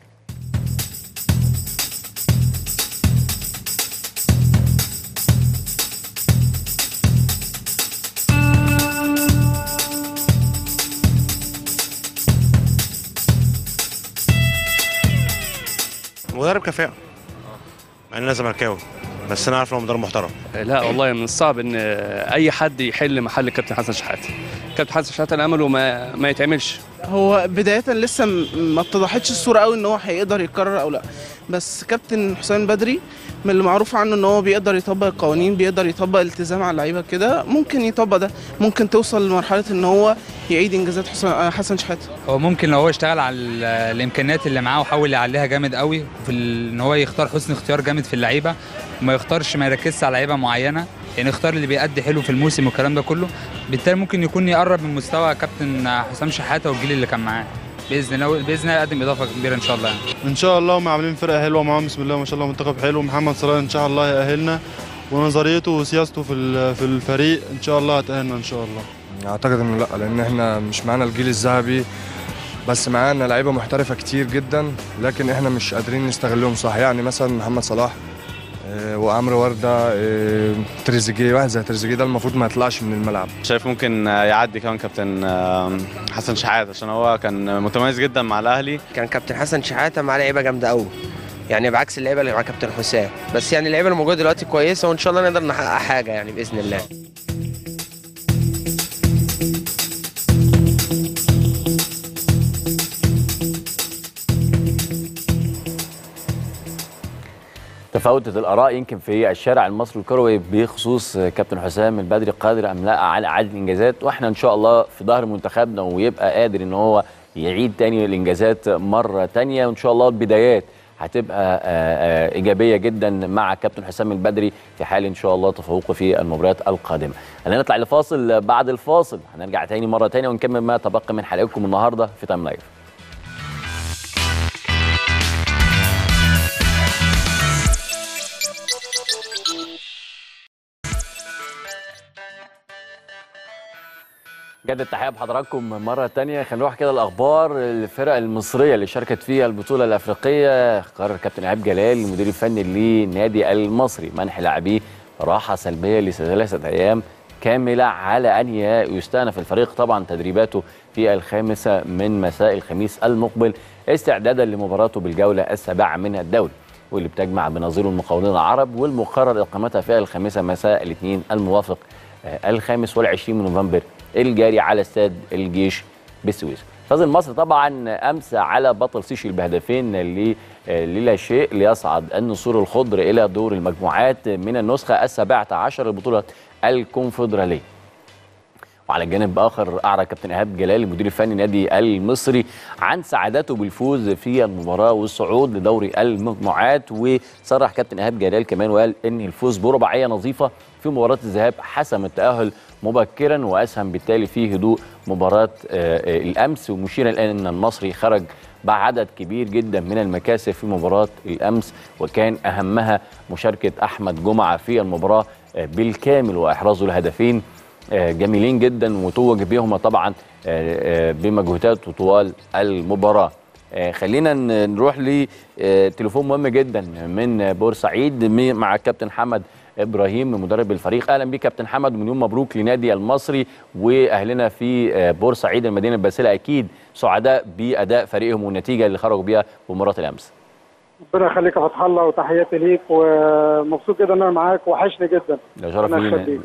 مدرب كفاءة مع ان انا زملكاوي بس انا عارف ان هو مدرب محترم لا والله من الصعب ان اي حد يحل محل الكابتن حسن شحاته كابتن حسن شحاته انا امله ما ما يتعملش هو بداية لسه م- ما اتضحتش الصورة قوي ان هو هيقدر يتكرر او لا بس كابتن حسام بدري من اللي معروف عنه ان هو بيقدر يطبق القوانين بيقدر يطبق الالتزام على اللعيبة كده ممكن يطبق ده ممكن توصل لمرحلة ان هو يعيد انجازات حسام حسن شحاتة هو ممكن لو هو اشتغل على ال- الامكانيات اللي معاه وحاول يعليها جامد قوي وفي ال- ان هو يختار حسن اختيار جامد في اللعيبه وما يختارش ما يركزش على لعيبه معينه يعني يختار اللي بيأدي حلو في الموسم والكلام ده كله بالتالي ممكن يكون يقرب من مستوى كابتن حسام شحاته والجيل اللي كان معاه باذن الله باذن الله يقدم اضافه كبيره ان شاء الله يعني. ان شاء الله هم عاملين فرقه حلوه معاهم بسم الله ما شاء الله منتخب حلو محمد صلاح ان شاء الله يأهلنا ونظريته وسياسته في ال- في الفريق ان شاء الله هتأهلنا ان شاء الله اعتقد انه لا لان احنا مش معانا الجيل الذهبي بس معانا لعيبه محترفه كتير جدا لكن احنا مش قادرين نستغلهم صح يعني مثلا محمد صلاح آه، وعمرو ورده آه، تريزيجيه واحد زي تريزيجيه ده المفروض ما يطلعش من الملعب شايف ممكن يعدي كمان كابتن آه، حسن شحات عشان هو كان متميز جدا مع الاهلي كان كابتن حسن شحاته مع لعيبه جامده قوي يعني بعكس اللعيبه اللي مع كابتن حسام بس يعني اللعيبه اللي موجوده دلوقتي كويسه وان شاء الله نقدر نحقق حاجه يعني باذن الله تفاوتت الاراء يمكن في الشارع المصري الكروي بخصوص كابتن حسام البدري قادر ام لا على اعاده الانجازات واحنا ان شاء الله في ظهر منتخبنا ويبقى قادر ان هو يعيد تاني الانجازات مره تانيه وان شاء الله البدايات هتبقى آه، آه، ايجابيه جدا مع كابتن حسام البدري في حال ان شاء الله تفوقه في المباريات القادمه. خلينا نطلع لفاصل بعد الفاصل هنرجع تاني مره تانيه ونكمل ما تبقى من حلقتكم النهارده في تايم لايف. جد التحية بحضراتكم مرة تانية خلينا نروح كده الأخبار الفرق المصرية اللي شاركت في البطولة الأفريقية قرر كابتن إيهاب جلال المدير الفني للنادي المصري منح لاعبيه راحة سلبية لثلاثة أيام كاملة على أن يستأنف الفريق طبعا تدريباته في الخامسة من مساء الخميس المقبل استعدادا لمباراته بالجولة السابعة من الدوري واللي بتجمع بنظيره المقاولين العرب والمقرر إقامتها في الخامسة مساء الاثنين الموافق آه، الخامس والعشرين من نوفمبر الجاري على استاد الجيش بالسويس فاز المصري طبعا امس على بطل سيشل بهدفين ل- آه، للا شيء ليصعد النسور الخضر الى دور المجموعات من النسخه السابعه عشر لبطوله الكونفدراليه وعلى الجانب الاخر اعرب كابتن ايهاب جلال المدير الفني النادي المصري عن سعادته بالفوز في المباراه والصعود لدوري المجموعات وصرح كابتن ايهاب جلال كمان وقال ان الفوز برباعيه نظيفه في مباراه الذهاب حسم التاهل مبكرا واسهم بالتالي في هدوء مباراه آه، آه، الامس ومشيرا الان ان المصري خرج بعدد كبير جدا من المكاسب في مباراه الامس وكان اهمها مشاركه احمد جمعه في المباراه آه، بالكامل واحرازه الهدفين آه، جميلين جدا وتوج بيهما طبعا آه، آه، بمجهودات طوال المباراه آه، خلينا ن- نروح لتليفون مهم جدا من بورسعيد م- مع الكابتن حمد ابراهيم مدرب الفريق اهلا بك كابتن حمد ومليون مبروك لنادي المصري واهلنا في آه، بورسعيد المدينه الباسله اكيد سعداء باداء فريقهم والنتيجه اللي خرجوا بيها في مباراه الامس ربنا يخليك يا فتح الله وتحياتي ليك ومبسوط جدا ان انا معاك وحشني جدا ده شرف ربنا لينا يخليك.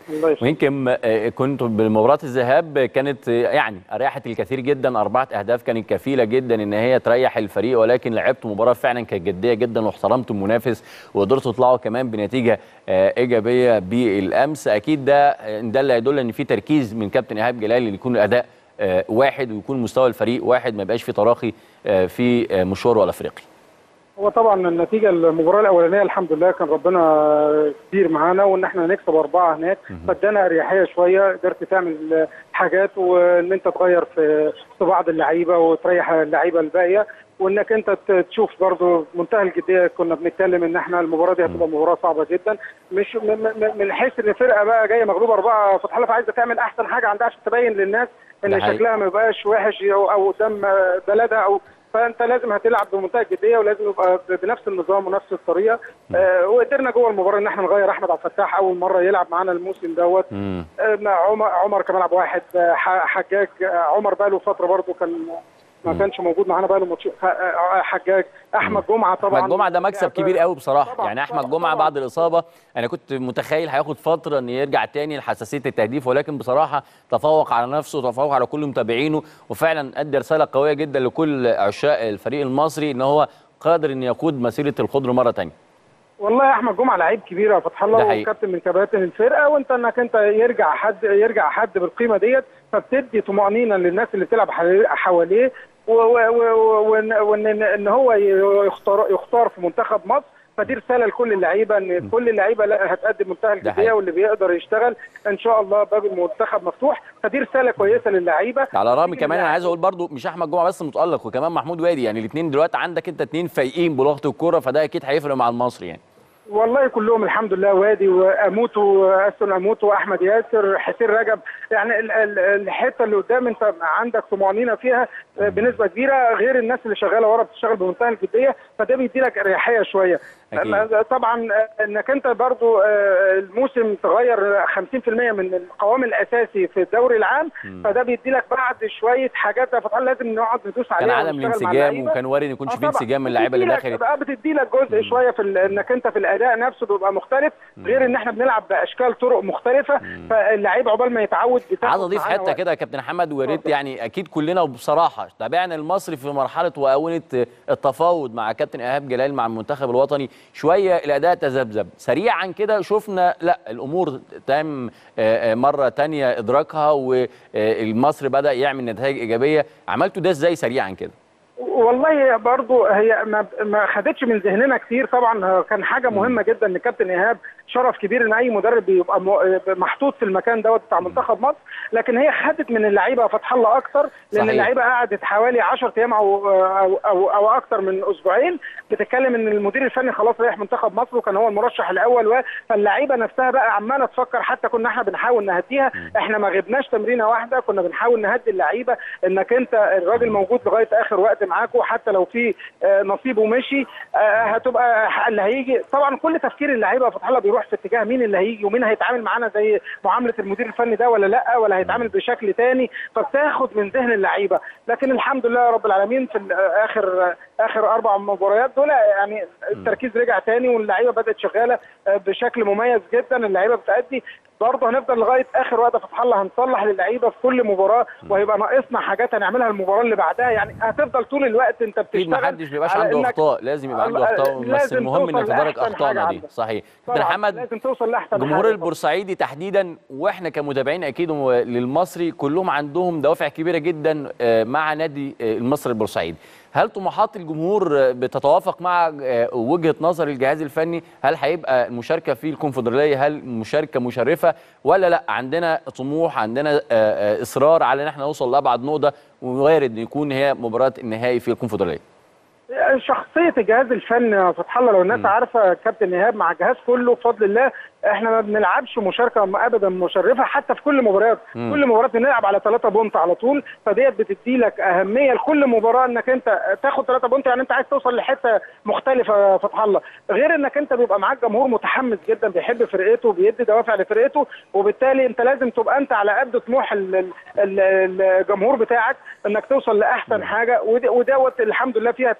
ويمكن آه، كنتوا بمباراه الذهاب كانت آه، يعني اريحت الكثير جدا اربعه اهداف كانت كفيله جدا ان هي تريح الفريق ولكن لعبتوا مباراه فعلا كانت جديه جدا واحترمتوا المنافس وقدرتوا تطلعوا كمان بنتيجه آه، ايجابيه بالامس اكيد ده آه، ده اللي يدل ان في تركيز من كابتن ايهاب جلال ان يكون الاداء آه، واحد ويكون مستوى الفريق واحد ما يبقاش في تراخي آه، في آه، مشواره الافريقي هو طبعا النتيجه المباراه الاولانيه الحمد لله كان ربنا كبير معانا وان احنا نكسب اربعه هناك فادانا اريحيه شويه قدرت تعمل حاجات وان انت تغير في في بعض اللعيبه وتريح اللعيبه الباقيه وانك انت ت- تشوف برضو منتهى الجديه كنا بنتكلم ان احنا المباراه دي هتبقى مباراه صعبه جدا مش م- م- م- من حيث ان الفرقه بقى جايه مغلوبه اربعه فتح الله فعايزه تعمل احسن حاجه عندها عشان تبين للناس ده ان حقيقي. شكلها ما يبقاش وحش او أو قدام بلدها او فانت لازم هتلعب بمنتهى الجديه ولازم يبقى ب- بنفس النظام ونفس الطريقه آه وقدرنا جوه المباراه ان احنا نغير احمد عبد الفتاح اول مره يلعب معانا الموسم دوت آه مع عمر عمر كمان لعب واحد آه، ح- حجاج آه، عمر بقى له فتره برضه كان ما كانش موجود معانا بقى له ماتش ح- آه، حجاج احمد جمعه طبعا احمد جمعه ده مكسب لعب- كبير قوي بصراحه طبعاً، يعني احمد طبعاً، جمعه طبعاً. بعد الاصابه انا كنت متخيل هياخد فتره ان يرجع تاني لحساسيه التهديف ولكن بصراحه تفوق على نفسه وتفوق على كل متابعينه وفعلا ادى رساله قويه جدا لكل عشاق الفريق المصري ان هو قادر ان يقود مسيره الخضر مره تانية والله احمد جمعه لعيب كبير يا فتح الله ده حقيقي. وكابتن من كباتن الفرقه وانت انك انت يرجع حد يرجع حد بالقيمه ديت فبتدي طمانينه للناس اللي بتلعب حواليه- حواليه و- و- و- وان وان ان هو يختار يختار في منتخب مصر فدي رساله لكل اللعيبه ان كل اللعيبه لا هتقدم منتهى حقيقي. الجديه واللي بيقدر يشتغل ان شاء الله باب المنتخب مفتوح فدي رساله كويسه للعيبه على الرغم كمان انا عايز اقول برضو مش احمد جمعه بس متالق وكمان محمود وادي يعني الاثنين دلوقتي عندك انت اثنين فايقين بلغه الكوره فده اكيد هيفرق مع المصري يعني والله كلهم الحمد لله وادي واموتو استون اموتو واحمد ياسر حسين رجب يعني ال- ال- الحته اللي قدام انت عندك طمانينه فيها بنسبه كبيره غير الناس اللي شغاله ورا بتشتغل بمنتهى الجديه فده بيدي لك اريحيه شويه أكيد. طبعا انك انت برضو آه، الموسم تغير 50% من القوام الاساسي في الدوري العام فده بيدي لك بعد شويه حاجات يا فتح الله لازم نقعد ندوس عليها كان عدم ونشتغل مع الانسجام اللعيبة. وكان وارد يكونش آه في طبعاً. انسجام من اللعيبه اللي بتدي لك- دخلت بقى بتدي لك جزء شويه في ال- انك انت في الاداء نفسه بيبقى مختلف غير ان احنا بنلعب باشكال طرق مختلفه فاللعيب عقبال ما يتعود بتاخد عايز اضيف معانا حته وقت. كده يا كابتن محمد ويا ريت يعني اكيد كلنا بصراحه تابعنا المصري في مرحله واونه التفاوض مع كابتن ايهاب جلال مع المنتخب الوطني شويه الاداء تذبذب سريعا كده شفنا لا الامور تم آه، آه، مره تانية ادراكها والمصري بدا يعمل نتائج ايجابيه عملتوا ده ازاي سريعا كده والله برضو هي ما ما خدتش من ذهننا كتير طبعا كان حاجه مهمه جدا ان كابتن ايهاب شرف كبير ان اي مدرب بيبقى م- محطوط في المكان دوت بتاع منتخب مصر لكن هي خدت من اللعيبه فتح الله اكتر لان صحيح. اللعيبه قعدت حوالي 10 ايام او او او, أو اكتر من اسبوعين بتتكلم ان المدير الفني خلاص رايح منتخب مصر وكان هو المرشح الاول و- فاللعيبه نفسها بقى عماله تفكر حتى كنا احنا بنحاول نهديها احنا ما غبناش تمرينه واحده كنا بنحاول نهدي اللعيبه انك انت الراجل موجود لغايه اخر وقت معاكم حتى لو في آه، نصيبه مشي آه، هتبقى اللي هيجي طبعا كل تفكير اللعيبه يا فتح الله بيروح في اتجاه مين اللي هيجي ومين هيتعامل معانا زي معامله المدير الفني ده ولا لا ولا هيتعامل بشكل تاني فبتاخد من ذهن اللعيبه لكن الحمد لله رب العالمين في ال- اخر اخر اربع مباريات دول يعني التركيز رجع تاني واللعيبه بدات شغاله آه، بشكل مميز جدا اللعيبه بتأدي برضه هنفضل لغايه اخر وقت يا فتح الله هنصلح للعيبه في كل مباراه وهيبقى ناقصنا حاجات هنعملها المباراه اللي بعدها يعني هتفضل طول الوقت انت اكيد بتشتغل ما حدش بيبقاش على عنده إنك- اخطاء لازم يبقى عنده آه، اخطاء بس لازم المهم انك توصل تدرك لأحسن اخطائنا حاجة دي عندك. صحيح كابتن طبعاً، محمد لازم توصل لاحسن جمهور حاجة. البورسعيدي تحديدا واحنا كمتابعين اكيد و- للمصري كلهم عندهم دوافع كبيره جدا آه، مع نادي آه، المصري البورسعيدي هل طموحات الجمهور آه، بتتوافق مع آه، وجهه نظر الجهاز الفني هل هيبقى المشاركه في الكونفدراليه هل مشاركه مشرفه ولا لا عندنا طموح عندنا آه، آه، اصرار على ان احنا نوصل لابعد نقطه ووارد ان يكون هي مباراه النهائي في الكونفدراليه شخصية الجهاز الفني يا فتح الله لو الناس عارفة كابتن إيهاب مع الجهاز كله بفضل الله احنا ما بنلعبش مشاركة ابدا مشرفة حتى في كل مباريات مم. كل مباراة بنلعب على 3 بونت على طول فديت بتدي لك أهمية لكل مباراة انك انت تاخد 3 بونت يعني انت عايز توصل لحتة مختلفة يا فتح الله غير انك انت بيبقى معاك جمهور متحمس جدا بيحب فرقته بيدي دوافع لفرقته وبالتالي انت لازم تبقى انت على قد طموح ال- ال- ال- الجمهور بتاعك انك توصل لاحسن حاجه ود- ودوت الحمد لله فيها اتفاق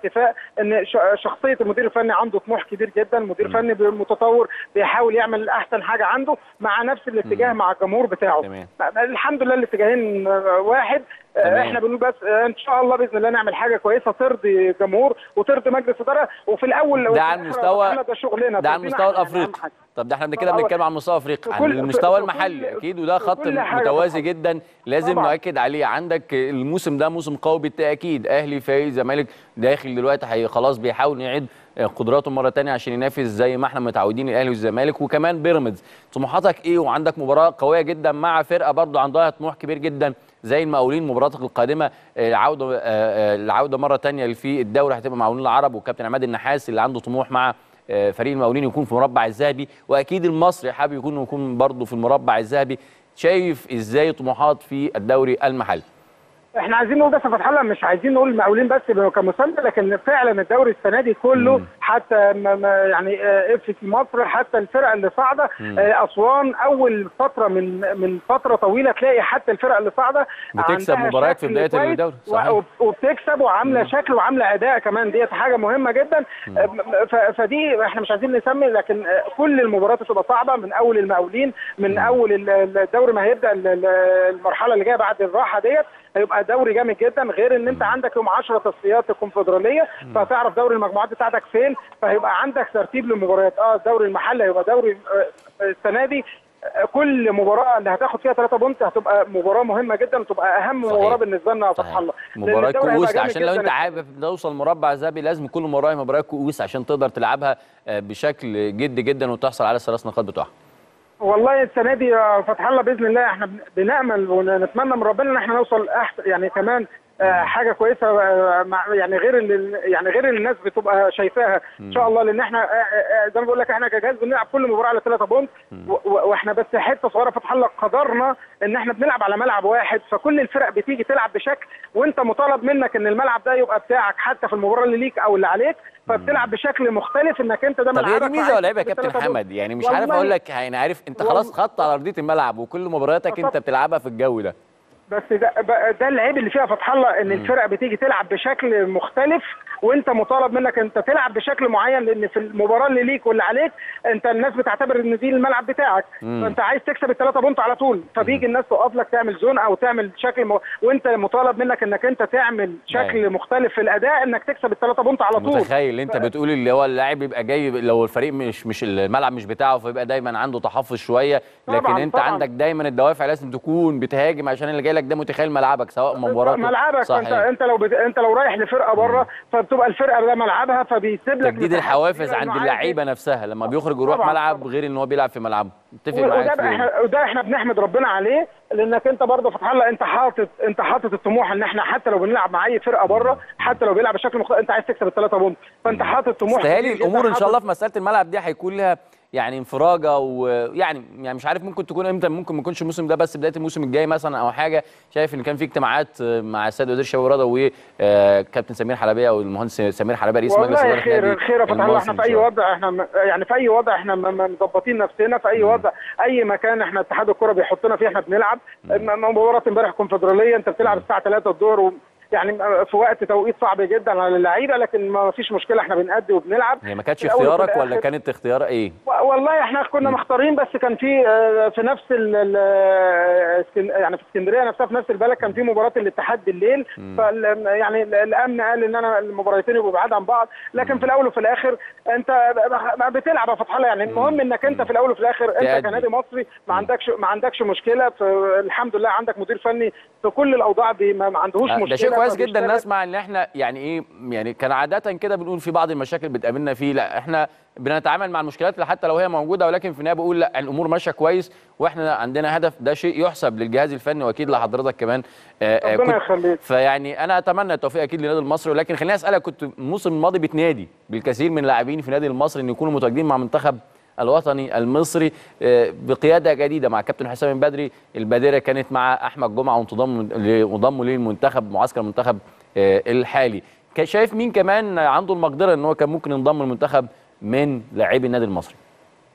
ان ش- شخصيه المدير الفني عنده طموح كبير جدا مدير فني متطور بيحاول يعمل احسن حاجه عنده مع نفس الاتجاه مع الجمهور بتاعه تمام. الحمد لله الاتجاهين آه، واحد آه، تمام. احنا بنقول بس آه، ان شاء الله باذن الله نعمل حاجه كويسه ترضي الجمهور وترضي مجلس اداره وفي الاول ده وفي على الآخر المستوى ده شغلنا ده على ترضينا المستوى إحنا، أهم الافريقي حاجة. طب ده احنا كده طبعا. بنتكلم على المستوى الافريقي في على كل- المستوى في- في المحلي كل- اكيد وده في خط كل حاجة متوازي طبعا. جدا لازم طبعا. نؤكد عليه عندك الموسم ده موسم قوي بالتاكيد اهلي فايز زمالك داخل دلوقتي هي خلاص بيحاول يعيد قدراته مره تانية عشان ينافس زي ما احنا متعودين الاهلي والزمالك وكمان بيراميدز طموحاتك ايه وعندك مباراه قويه جدا مع فرقه برضو عندها طموح كبير جدا زي المقاولين مباراتك القادمه آه، العوده آه، آه، العوده مره تانية في الدوري هتبقى مقاولين العرب والكابتن عماد النحاس اللي عنده طموح مع آه، فريق المقاولين يكون في مربع الذهبي واكيد المصري حابب يكون يكون برضه في المربع الذهبي شايف ازاي طموحات في الدوري المحلي احنا عايزين نقول بس يا فتح الله مش عايزين نقول المقاولين بس كمسمى لكن فعلا الدوري السنه دي كله حتى ما ما يعني اف في مصر حتى الفرق اللي صاعده مم. آه، اسوان اول فتره من من فتره طويله تلاقي حتى الفرق اللي صاعده بتكسب عندها مباريات في شكل بداية كويس الدوري، و- صحيح. وب- وبتكسب وعامله شكل وعامله اداء كمان ديت حاجه مهمه جدا آه، م- ف- فدي احنا مش عايزين نسمي لكن آه، كل المباريات بتبقى صعبه من اول المقاولين من اول ال- الدوري ما هيبدا ال- ال- المرحله اللي جايه بعد الراحه ديت هيبقى دوري جامد جدا غير ان انت عندك يوم 10 تصفيات الكونفدراليه فهتعرف دوري المجموعات بتاعتك فين فهيبقى عندك ترتيب للمباريات اه الدوري المحلي هيبقى دوري آه، السنه دي آه، كل مباراه اللي هتاخد فيها 3 بونت هتبقى مباراه مهمه جدا وتبقى اهم صحيح. مباراه بالنسبه لنا يا فتح الله لأن مباراه الدوري هيبقى كؤوس جامد عشان لو جداً انت حابب توصل مربع ذهبي لازم كل مباراه مباراه كؤوس عشان تقدر تلعبها آه، بشكل جد جدا وتحصل على الثلاث نقاط بتوعها والله السنه دي يا فتح الله باذن الله احنا بن- بنامل ونتمنى من ربنا ان احنا نوصل احسن يعني كمان آه، حاجه كويسه آه، مع يعني غير اللي يعني غير اللي الناس بتبقى شايفاها ان شاء الله لان احنا آه، آه، زي ما بقول لك احنا كجهاز بنلعب كل مباراه على 3 بونت و- و- واحنا بس حته صغيره فتح الله قدرنا ان احنا بنلعب على ملعب واحد فكل الفرق بتيجي تلعب بشكل وانت مطالب منك ان الملعب ده يبقى بتاعك حتى في المباراه اللي ليك او اللي عليك فبتلعب بشكل مختلف انك انت ده طب هي ملعبك دي ميزه وعايز ولا عيب يا تكسب كابتن التلاتة حمد بونت. يعني مش عارف والله اقول لك يعني عارف انت خلاص خط على ارضيه الملعب وكل مبارياتك انت بتلعبها في الجو ده بس ده بقى- ده العيب اللي فيها فتح الله ان الفرق بتيجي تلعب بشكل مختلف وانت مطالب منك انت تلعب بشكل معين لان في المباراه اللي ليك واللي عليك انت الناس بتعتبر ان دي الملعب بتاعك مم. فانت عايز تكسب الثلاثه بونت على طول فبيجي الناس تقف لك تعمل زون او تعمل شكل م... وانت مطالب منك انك انت تعمل شكل أيوة. مختلف في الاداء انك تكسب الثلاثه بونت على طول متخيل انت بتقول اللي هو اللاعب يبقى جاي لو الفريق مش مش الملعب مش بتاعه فيبقى دايما عنده تحفظ شويه لكن طبعاً، انت طبعاً. عندك دايما الدوافع لازم تكون بتهاجم عشان اللي جاي لك ده متخيل ملعبك سواء مباراه ملعبك فانت انت لو بت... انت لو رايح لفرقه بره فبتبقى الفرقه ده ملعبها فبيسيب لك تجديد مساحات الحوافز كبيرة عند إنه عايز اللعيبه نفسها لما بيخرج يروح طبعاً، ملعب غير ان هو بيلعب في ملعبه اتفق وده معاك بقى في احنا وده احنا بنحمد ربنا عليه لانك انت برضه فتح الله انت حاطط انت حاطط الطموح ان احنا حتى لو بنلعب مع اي فرقه بره حتى لو بيلعب بشكل مختلف انت عايز تكسب الثلاثه بونت فانت حاطط طموح استهالي كبير جداً، الامور ان شاء حاطط- الله في مساله الملعب دي هيكون لها يعني انفراجه ويعني يعني مش عارف ممكن تكون امتى ممكن ما يكونش الموسم ده بس بدايه الموسم الجاي مثلا او حاجه شايف ان كان في اجتماعات مع السيد وزير الشباب والرياضه وكابتن سمير حلبيه والمهندس سمير حلبيه رئيس مجلس والله اداره خير نادي خير يا فتح الله المصري احنا إن في اي شاء الله. وضع احنا م- يعني في اي وضع احنا م- م- مظبطين نفسنا في اي وضع اي مكان احنا اتحاد الكره بيحطنا فيه احنا بنلعب م- مباراه امبارح كونفدراليه انت بتلعب الساعه 3 الظهر و يعني في وقت توقيت صعب جدا على اللعيبه لكن ما فيش مشكله احنا بنأدي وبنلعب هي ما كانتش في الأول وفي اختيارك ولا الآخر- كانت اختيار ايه؟ و- والله احنا كنا مختارين بس كان في آه، في نفس ال ال- آه، اسكن- يعني في اسكندريه نفسها في نفس البلد كان في مباراه الاتحاد بالليل فال يعني ال- الامن قال ان انا المباراتين يبقوا بعاد عن بعض لكن في الاول وفي الاخر انت ب- بتلعب يا فتح الله يعني المهم انك انت في الاول وفي الاخر انت تأدي. كنادي مصري ما عندكش ما عندكش مشكله الحمد لله عندك مدير فني في كل الاوضاع بي- ما ما عندهوش آه، مشكله ده شيء كويس جدا فبيشتغل. نسمع ان احنا يعني ايه يعني كان عاده كده بنقول في بعض المشاكل بتقابلنا فيه لا احنا بنتعامل مع المشكلات حتى لو هي موجوده ولكن في النهايه بقول لا الامور ماشيه كويس واحنا عندنا هدف ده شيء يحسب للجهاز الفني واكيد لحضرتك كمان آه، آه، ربنا كنت- يخليك. فيعني انا اتمنى التوفيق اكيد للنادي المصري ولكن خليني اسالك كنت الموسم الماضي بتنادي بالكثير من اللاعبين في النادي المصري ان يكونوا متواجدين مع منتخب الوطني المصري آه، بقياده جديده مع كابتن حسام البدري البادره كانت مع احمد جمعه وانضم وانضموا للمنتخب معسكر المنتخب آه، الحالي كا- شايف مين كمان عنده المقدره ان هو كان ممكن ينضم للمنتخب من لاعبي النادي المصري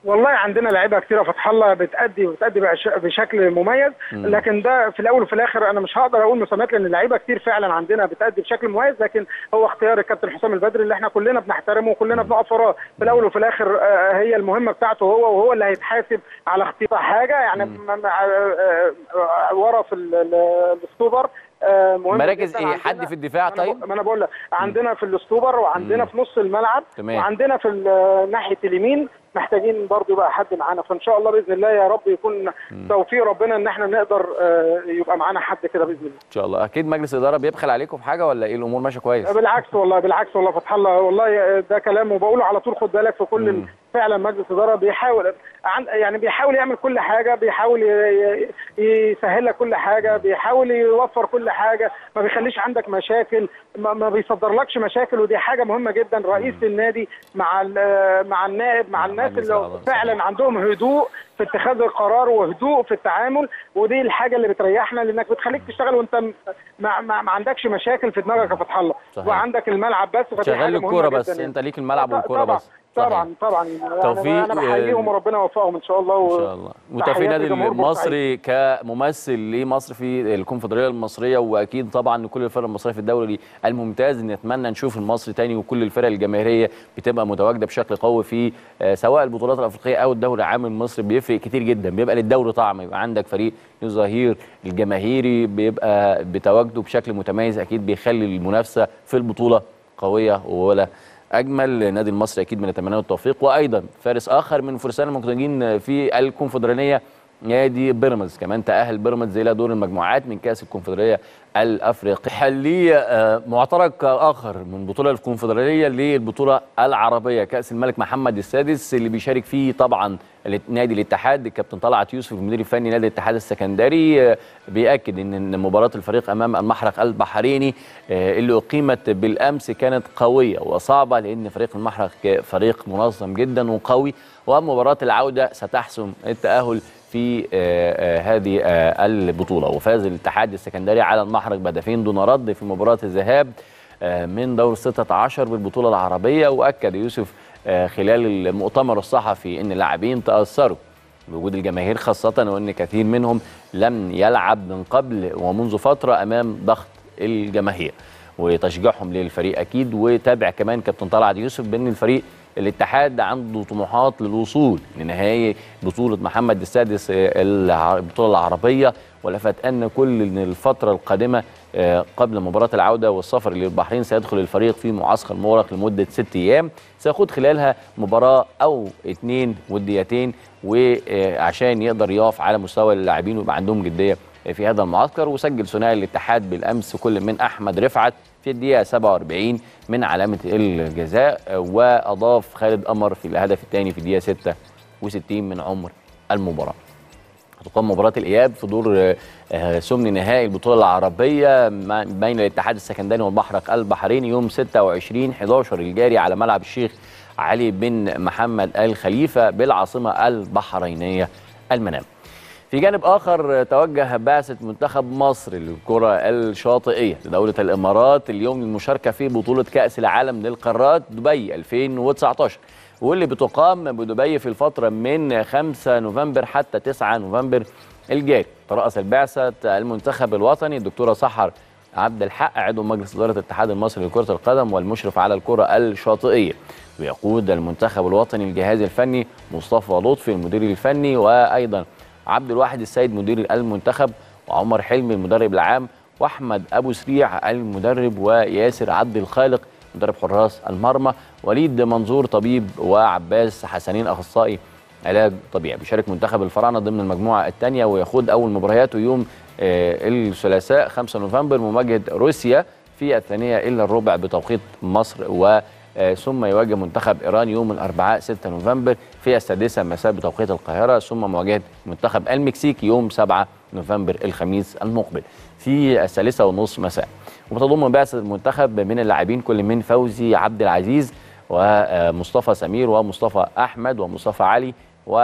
والله عندنا لعيبه كتيره فتح الله بتأدي وبتأدي بأش- بشكل مميز مم. لكن ده في الاول وفي الاخر انا مش هقدر اقول مسميات لان لعيبه كتير فعلا عندنا بتأدي بشكل مميز لكن هو اختيار الكابتن حسام البدري اللي احنا كلنا بنحترمه وكلنا بنقف وراه في الاول وفي الاخر آه، هي المهمه بتاعته هو وهو اللي هيتحاسب على اختيار حاجه يعني م- م- آه، آه، ورا في ال- ال- السوبر آه، مهم مراكز جداً ايه عندنا. حد في الدفاع ما أنا طيب بق- ما انا بقول لك عندنا في الاستوبر وعندنا مم. في نص الملعب تمام. وعندنا في ال- ناحيه اليمين محتاجين برضو يبقى حد معانا فان شاء الله باذن الله يا رب يكون توفيق ربنا ان احنا نقدر آه، يبقى معانا حد كده باذن الله ان شاء الله اكيد مجلس الاداره بيبخل عليكم في حاجه ولا ايه الامور ماشيه كويس بالعكس والله بالعكس والله فتح الله والله ده كلام وبقوله على طول خد بالك في كل مم. فعلا مجلس اداره بيحاول عن يعني بيحاول يعمل كل حاجه بيحاول ي- ي- يسهل لك كل حاجه بيحاول يوفر كل حاجه ما بيخليش عندك مشاكل ما, ما بيصدرلكش مشاكل ودي حاجه مهمه جدا رئيس النادي مع ال- مع النائب مع الناس اللي فعلا عندهم هدوء في اتخاذ القرار وهدوء في التعامل ودي الحاجه اللي بتريحنا لانك بتخليك تشتغل وانت م- ما, ما, ما عندكش مشاكل في دماغك يا فتح الله صحيح. وعندك الملعب بس فدي شغال حاجة مهمة الكوره جداً بس يعني. انت ليك الملعب والكوره طبعا بس طبعا طبعا يعني توفيق، انا بحييهم آه، وربنا يوفقهم ان شاء الله ان شاء الله وتوفيق نادي المصري كممثل لمصر في الكونفدراليه المصريه واكيد طبعا كل الفرق المصريه في الدوري الممتاز نتمنى نشوف المصري تاني وكل الفرق الجماهيريه بتبقى متواجده بشكل قوي في آه، سواء البطولات الافريقيه او الدوري العام المصري بيفرق كتير جدا بيبقى للدوري طعم يبقى عندك فريق له ظهير الجماهيري بيبقى بتواجده بشكل متميز اكيد بيخلي المنافسه في البطوله قويه ولا اجمل نادي المصري اكيد بنتمنى له التوفيق وايضا فارس اخر من فرسان المقتدين في الكونفدراليه نادي بيراميدز كمان تاهل بيراميدز الى دور المجموعات من كاس الكونفدراليه الافريقيه حلي آه، معترك اخر من بطوله الكونفدراليه للبطوله العربيه كاس الملك محمد السادس اللي بيشارك فيه طبعا نادي الاتحاد الكابتن طلعت يوسف المدير الفني نادي الاتحاد السكندري آه، بياكد ان إن مباراه الفريق امام المحرق البحريني آه، اللي اقيمت بالامس كانت قويه وصعبه لان فريق المحرق فريق منظم جدا وقوي ومباراه العوده ستحسم التاهل في آه، آه، هذه آه، البطوله وفاز الاتحاد السكندري على المحرق بهدفين دون رد في مباراه الذهاب آه، من دور 16 بالبطوله العربيه واكد يوسف آه، خلال المؤتمر الصحفي ان اللاعبين تاثروا بوجود الجماهير خاصه وان كثير منهم لم يلعب من قبل ومنذ فتره امام ضغط الجماهير وتشجيعهم للفريق اكيد وتابع كمان كابتن طلعت يوسف بان الفريق الاتحاد عنده طموحات للوصول لنهائي بطوله محمد السادس آه، الع- البطوله العربيه ولفت ان كل إن الفتره القادمه آه، قبل مباراه العوده والسفر للبحرين سيدخل الفريق في معسكر مغلق لمده ست ايام سيخوض خلالها مباراه او اتنين وديتين وعشان يقدر يقف على مستوى اللاعبين ويبقى عندهم جديه في هذا المعسكر وسجل ثنائي الاتحاد بالامس كل من احمد رفعت في الدقيقه 47 من علامه الجزاء واضاف خالد قمر في الهدف الثاني في الدقيقه 66 من عمر المباراه هتقام مباراة الإياب في دور آه، آه، ثمن نهائي البطولة العربية مع- بين الاتحاد السكندري والمحرق البحريني يوم 26 11 الجاري على ملعب الشيخ علي بن محمد آل خليفة بالعاصمة البحرينية المنام. في جانب آخر توجه بعثة منتخب مصر للكرة الشاطئية لدولة الإمارات اليوم للمشاركة في بطولة كأس العالم للقارات دبي 2019 واللي بتقام بدبي في الفترة من 5 نوفمبر حتى 9 نوفمبر الجاري ترأس البعثة المنتخب الوطني الدكتورة سحر عبد الحق عضو مجلس إدارة الاتحاد المصري لكرة القدم والمشرف على الكرة الشاطئية ويقود المنتخب الوطني الجهاز الفني مصطفى لطفي المدير الفني وأيضا عبد الواحد السيد مدير المنتخب وعمر حلمي المدرب العام واحمد ابو سريع المدرب وياسر عبد الخالق مدرب حراس المرمى وليد منظور طبيب وعباس حسنين اخصائي علاج طبيعي بيشارك منتخب الفراعنه ضمن المجموعه الثانيه ويخوض اول مبارياته يوم آه، الثلاثاء 5 نوفمبر مواجهه روسيا في الثانيه الا الربع بتوقيت مصر و آه، ثم يواجه منتخب ايران يوم الاربعاء 6 نوفمبر في السادسه مساء بتوقيت القاهره ثم مواجهه منتخب المكسيك يوم 7 نوفمبر الخميس المقبل في الثالثه ونصف مساء وبتضم بعثه المنتخب من اللاعبين كل من فوزي عبد العزيز ومصطفى سمير ومصطفى احمد ومصطفى علي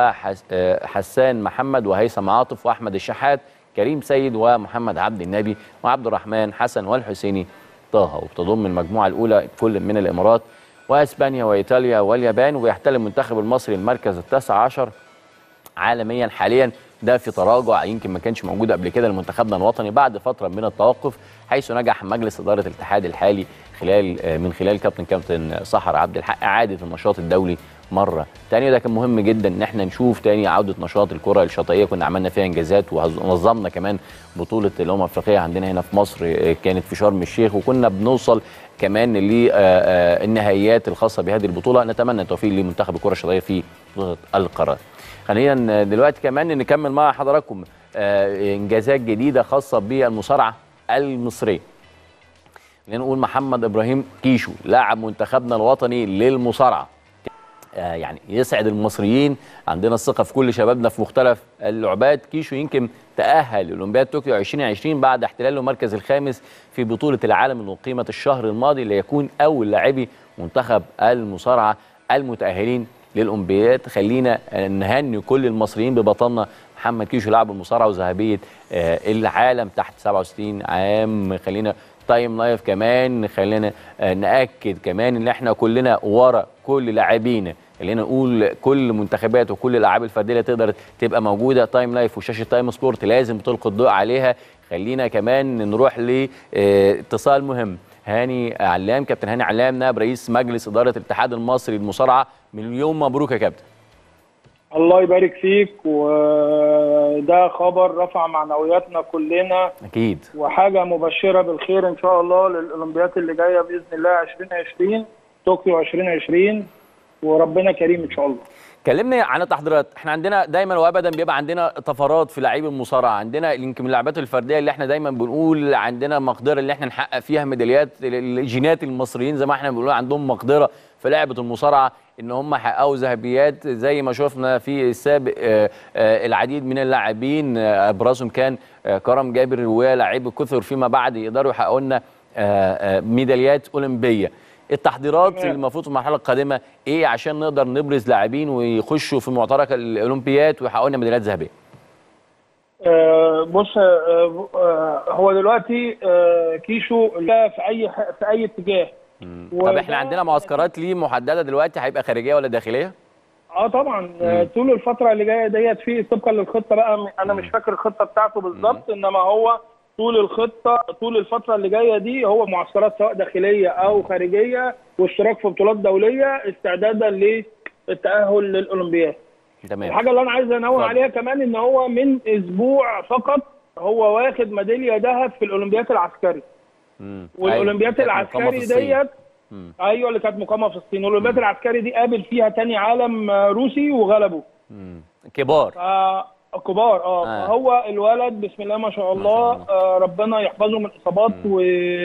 وحسان محمد وهيثم عاطف واحمد الشحات كريم سيد ومحمد عبد النبي وعبد الرحمن حسن والحسيني طه وبتضم المجموعه الاولى كل من الامارات واسبانيا وايطاليا واليابان ويحتل المنتخب المصري المركز التاسع عشر عالميا حاليا ده في تراجع يمكن ما كانش موجود قبل كده لمنتخبنا الوطني بعد فتره من التوقف حيث نجح مجلس اداره الاتحاد الحالي خلال آه، من خلال كابتن كابتن سحر عبد الحق اعاده النشاط الدولي مره تانية ده كان مهم جدا ان احنا نشوف تاني عوده نشاط الكره الشاطئيه كنا عملنا فيها انجازات ونظمنا كمان بطوله الامم الافريقيه عندنا هنا في مصر آه، كانت في شرم الشيخ وكنا بنوصل كمان للنهائيات الخاصه بهذه البطوله نتمنى التوفيق لمنتخب الكره الشاطئيه في بطوله القارات خلينا دلوقتي كمان نكمل مع حضراتكم آه، انجازات جديده خاصه بالمصارعه المصريه خلينا نقول محمد ابراهيم كيشو لاعب منتخبنا الوطني للمصارعه آه، يعني يسعد المصريين عندنا الثقه في كل شبابنا في مختلف اللعبات كيشو يمكن تاهل لاولمبياد طوكيو 2020 بعد احتلاله المركز الخامس في بطوله العالم اللي اقيمت الشهر الماضي ليكون اول لاعبي منتخب المصارعه المتاهلين للاولمبياد خلينا نهني كل المصريين ببطلنا محمد كيشو لاعب المصارعه وذهبيه آه، العالم تحت 67 عام خلينا تايم لايف كمان خلينا آه، ناكد كمان ان احنا كلنا ورا كل لاعبينا خلينا نقول كل منتخبات وكل الالعاب الفرديه اللي تقدر تبقى موجوده تايم لايف وشاشه تايم سبورت لازم تلقي الضوء عليها خلينا كمان نروح لاتصال مهم هاني علام كابتن هاني علام نائب رئيس مجلس اداره الاتحاد المصري للمصارعه مليون مبروك يا كابتن الله يبارك فيك وده خبر رفع معنوياتنا كلنا اكيد وحاجه مبشره بالخير ان شاء الله للاولمبياد اللي جايه باذن الله 2020 طوكيو 2020 وربنا كريم ان شاء الله كلمني عن التحضيرات احنا عندنا دايما وابدا بيبقى عندنا طفرات في لعيب المصارعه عندنا يمكن من اللعبات الفرديه اللي احنا دايما بنقول عندنا مقدره اللي احنا نحقق فيها ميداليات الجينات المصريين زي ما احنا بنقول عندهم مقدره في لعبه المصارعه ان هم حققوا ذهبيات زي ما شفنا في السابق آه، آه، العديد من اللاعبين آه، ابرزهم كان آه، كرم جابر ولاعيب كثر فيما بعد يقدروا يحققوا لنا آه، آه، ميداليات اولمبيه التحضيرات تمام. المفروض في المرحله القادمه ايه عشان نقدر نبرز لاعبين ويخشوا في معترك الاولمبيات ويحققوا لنا ميداليات ذهبيه آه، بص آه، آه، هو دلوقتي آه، كيشو لا في اي ح- في اي اتجاه طب احنا عندنا معسكرات ليه محدده دلوقتي هيبقى خارجيه ولا داخليه اه طبعا آه، طول الفتره اللي جايه ديت في طبقا للخطه بقى م- انا مش فاكر الخطه بتاعته بالظبط انما هو طول الخطه طول الفتره اللي جايه دي هو معسكرات سواء داخليه او خارجيه واشتراك في بطولات دوليه استعدادا للتاهل للاولمبياد تمام الحاجه اللي انا عايز انوه اتفضل. عليها كمان ان هو من اسبوع فقط هو واخد ميداليه ذهب في الاولمبياد العسكري مم. والاولمبياد أيوة، كانت مقامة العسكري في الصين. ديت ايوه اللي كانت مقامه في الصين والاولمبياد العسكري دي قابل فيها تاني عالم آه، روسي وغلبه كبار فكبار اه آه. فهو الولد بسم الله ما شاء الله آه ربنا يحفظه من اصابات و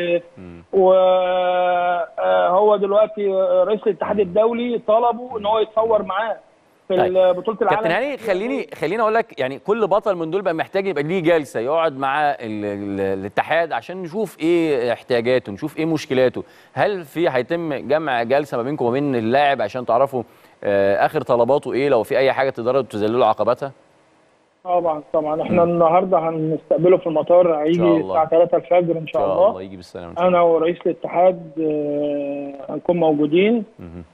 وهو دلوقتي آه، رئيس الاتحاد الدولي طلبوا ان هو يتصور معاه في طيب. بطوله العالم كابتن هاني خليني خليني اقول لك يعني كل بطل من دول بقى محتاج يبقى ليه جلسه يقعد مع ال- ال- الاتحاد عشان نشوف ايه احتياجاته نشوف ايه مشكلاته هل في هيتم جمع جلسه ما بينكم وما بين اللاعب عشان تعرفوا آه، اخر طلباته ايه لو في اي حاجه تقدروا تذللوا عقباتها طبعا طبعا احنا النهارده هنستقبله في المطار هيجي شاء الله. الساعه 3 الفجر ان ان شاء شاء الله الله يجي بالسلامه إن شاء انا ورئيس الاتحاد آه، هنكون موجودين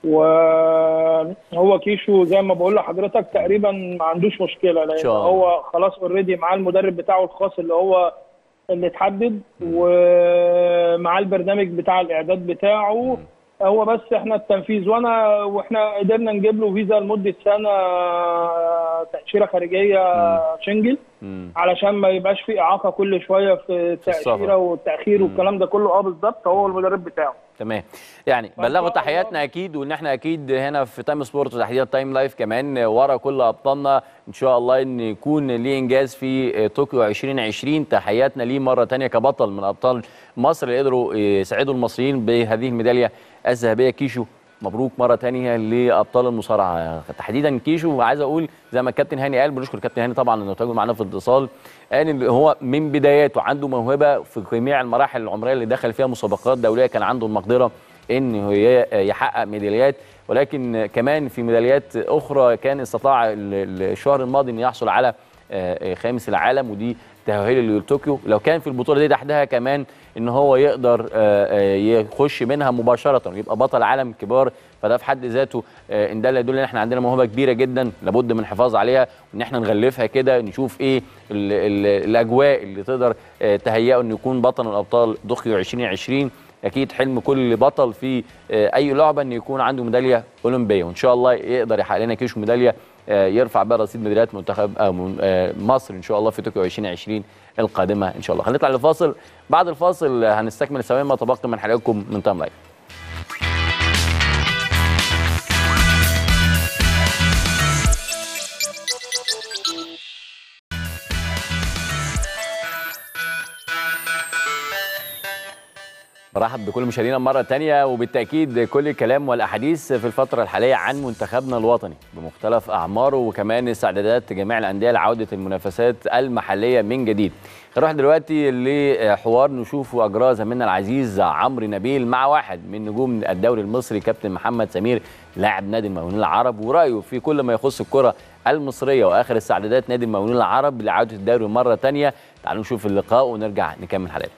وهو كيشو زي ما بقول لحضرتك تقريبا ما عندوش مشكله لان شاء الله. هو خلاص اوريدي معاه المدرب بتاعه الخاص اللي هو اللي اتحدد ومعاه البرنامج بتاع الاعداد بتاعه هو بس احنا التنفيذ وانا واحنا قدرنا نجيب له فيزا لمده سنه تاشيره خارجيه شنجل مم. علشان ما يبقاش في اعاقه كل شويه في التاشيره السفر. والتاخير والكلام ده كله اه بالظبط هو المدرب بتاعه تمام يعني بلغوا تحياتنا اكيد وان احنا اكيد هنا في تايم سبورت وتحديدا تايم لايف كمان ورا كل ابطالنا ان شاء الله ان يكون ليه انجاز في طوكيو 2020 تحياتنا ليه مره تانية كبطل من ابطال مصر اللي قدروا يسعدوا المصريين بهذه الميداليه الذهبيه كيشو مبروك مره تانية لابطال المصارعه تحديدا كيشو وعايز اقول زي ما الكابتن هاني قال بنشكر الكابتن هاني طبعا انه تواجد معانا في الاتصال قال ان هو من بداياته عنده موهبه في جميع المراحل العمريه اللي دخل فيها مسابقات دوليه كان عنده المقدره ان هو يحقق ميداليات ولكن كمان في ميداليات اخرى كان استطاع ال- ال- الشهر الماضي ان يحصل على آه، آه، خامس العالم ودي تأهيله لطوكيو لو كان في البطوله دي تحتها كمان ان هو يقدر آه، آه، يخش منها مباشره ويبقى بطل عالم كبار فده في حد ذاته آه، ان ده اللي يدل ان احنا عندنا موهبه كبيره جدا لابد من الحفاظ عليها وان احنا نغلفها كده نشوف ايه ال ال الاجواء اللي تقدر آه، تهيئه انه يكون بطل من ابطال طوكيو 2020 اكيد حلم كل بطل في آه، اي لعبه ان يكون عنده ميداليه اولمبيه وان شاء الله يقدر يحقق لنا كيشو ميداليه آه، يرفع بقى رصيد ميداليات منتخب آه، من- آه، مصر ان شاء الله في طوكيو 2020 القادمه ان شاء الله هنطلع لفاصل بعد الفاصل آه، هنستكمل الثواني ما تبقى من حلقتكم من تايم لاين برحب بكل مشاهدينا مرة تانية وبالتأكيد كل الكلام والأحاديث في الفترة الحالية عن منتخبنا الوطني بمختلف أعماره وكمان استعدادات جميع الأندية لعودة المنافسات المحلية من جديد. نروح دلوقتي لحوار نشوفه أجراه زميلنا العزيز عمرو نبيل مع واحد من نجوم الدوري المصري كابتن محمد سمير لاعب نادي المقاولين العرب ورأيه في كل ما يخص الكرة المصرية وآخر استعدادات نادي المقاولين العرب لعودة الدوري مرة تانية. تعالوا نشوف اللقاء ونرجع نكمل حلقتنا.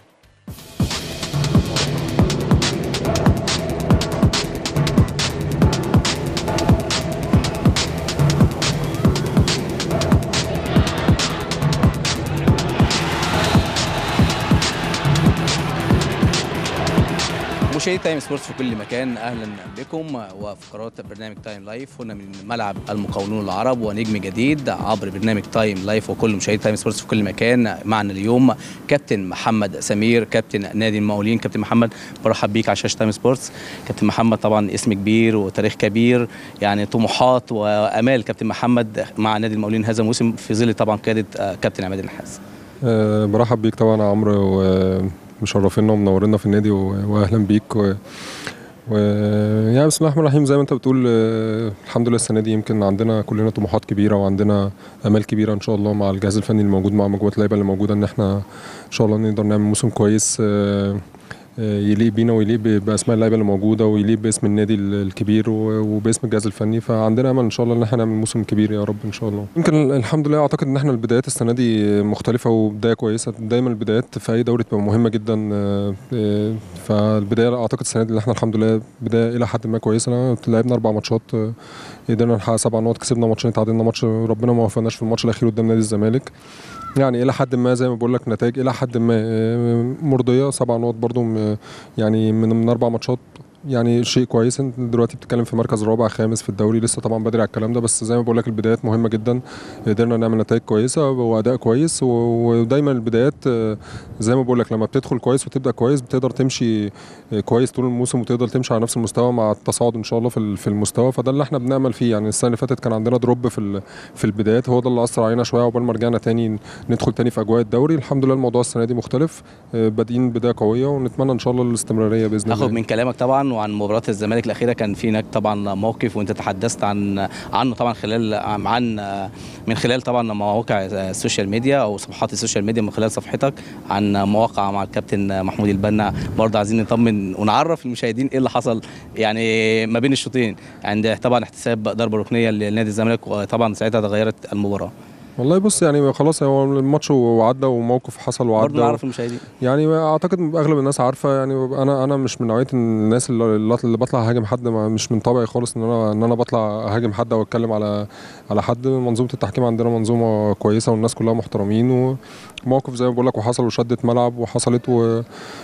مشاهدي تايم سبورتس في كل مكان اهلا بكم وفقرات برنامج تايم لايف هنا من ملعب المقاولون العرب ونجم جديد عبر برنامج تايم لايف وكل مشاهدي تايم سبورتس في كل مكان معنا اليوم كابتن محمد سمير كابتن نادي المقاولين كابتن محمد برحب بيك على شاشه تايم سبورتس كابتن محمد طبعا اسم كبير وتاريخ كبير يعني طموحات وامال كابتن محمد مع نادي المقاولين هذا الموسم في ظل طبعا قياده آه، كابتن عماد النحاس أه برحب بيك طبعا يا عمرو ومشرفينا ومنورينا في النادي و- واهلا بيك و... و... يعني بسم الله الرحمن الرحيم زي ما انت بتقول آه، الحمد لله السنه دي يمكن عندنا كلنا طموحات كبيره وعندنا امال كبيره ان شاء الله مع الجهاز الفني الموجود مع مجموعه اللعيبه اللي موجوده ان احنا ان شاء الله نقدر نعمل موسم كويس آه، آه، يليق بينا ويليق ب- باسماء اللعيبه اللي موجوده ويليق باسم النادي ال- الكبير و- وباسم الجهاز الفني فعندنا امل ان شاء الله ان احنا نعمل موسم كبير يا رب ان شاء الله يمكن الحمد لله اعتقد ان احنا البدايات السنه دي مختلفه وبدايه كويسه دايما البدايات في اي دوري بتبقى مهمه جدا آه، آه، فالبدايه اعتقد السنه دي اللي احنا الحمد لله بدايه الى حد ما كويسه لعبنا اربع ماتشات آه، قدرنا نحقق سبع نقط كسبنا ماتشين تعادلنا ماتش ربنا ما وفقناش في الماتش الاخير قدام نادي الزمالك يعني الى حد ما زي ما بقول لك نتائج الى حد ما آه، مرضيه سبع نقط برضو م- يعني من من اربع ماتشات يعني شيء كويس انت دلوقتي بتتكلم في مركز رابع خامس في الدوري لسه طبعا بدري على الكلام ده بس زي ما بقول لك البدايات مهمه جدا قدرنا نعمل نتائج كويسه واداء كويس و- ودايما البدايات آه، زي ما بقول لك لما بتدخل كويس وتبدا كويس بتقدر تمشي آه، كويس طول الموسم وتقدر تمشي على نفس المستوى مع التصاعد ان شاء الله في ال- في المستوى فده اللي احنا بنعمل فيه يعني السنه اللي فاتت كان عندنا دروب في ال- في البدايات هو ده اللي اثر علينا شويه عقبال ما رجعنا تاني ندخل تاني في اجواء الدوري الحمد لله الموضوع السنه دي مختلف آه، بادئين بدايه قويه ونتمنى ان شاء الله الاستمراريه باذن الله اخد من كلامك طبعا وعن مباراه الزمالك الاخيره كان في هناك طبعا موقف وانت تحدثت عن عنه طبعا خلال عن من خلال طبعا مواقع السوشيال ميديا او صفحات السوشيال ميديا من خلال صفحتك عن مواقع مع الكابتن محمود البنا برضه عايزين نطمن ونعرف المشاهدين ايه اللي حصل يعني ما بين الشوطين عند طبعا احتساب ضربه ركنيه لنادي الزمالك وطبعا ساعتها تغيرت المباراه والله بص يعني خلاص هو الماتش وعدى وموقف حصل وعدى برضه نعرف المشاهدين يعني اعتقد اغلب الناس عارفه يعني انا انا مش من نوعيه الناس اللي, اللي بطلع اهاجم حد ما مش من طبعي خالص ان انا ان انا بطلع اهاجم حد او اتكلم على على حد منظومه التحكيم عندنا منظومه كويسه والناس كلها محترمين وموقف زي ما بقول لك وحصل وشده ملعب وحصلت و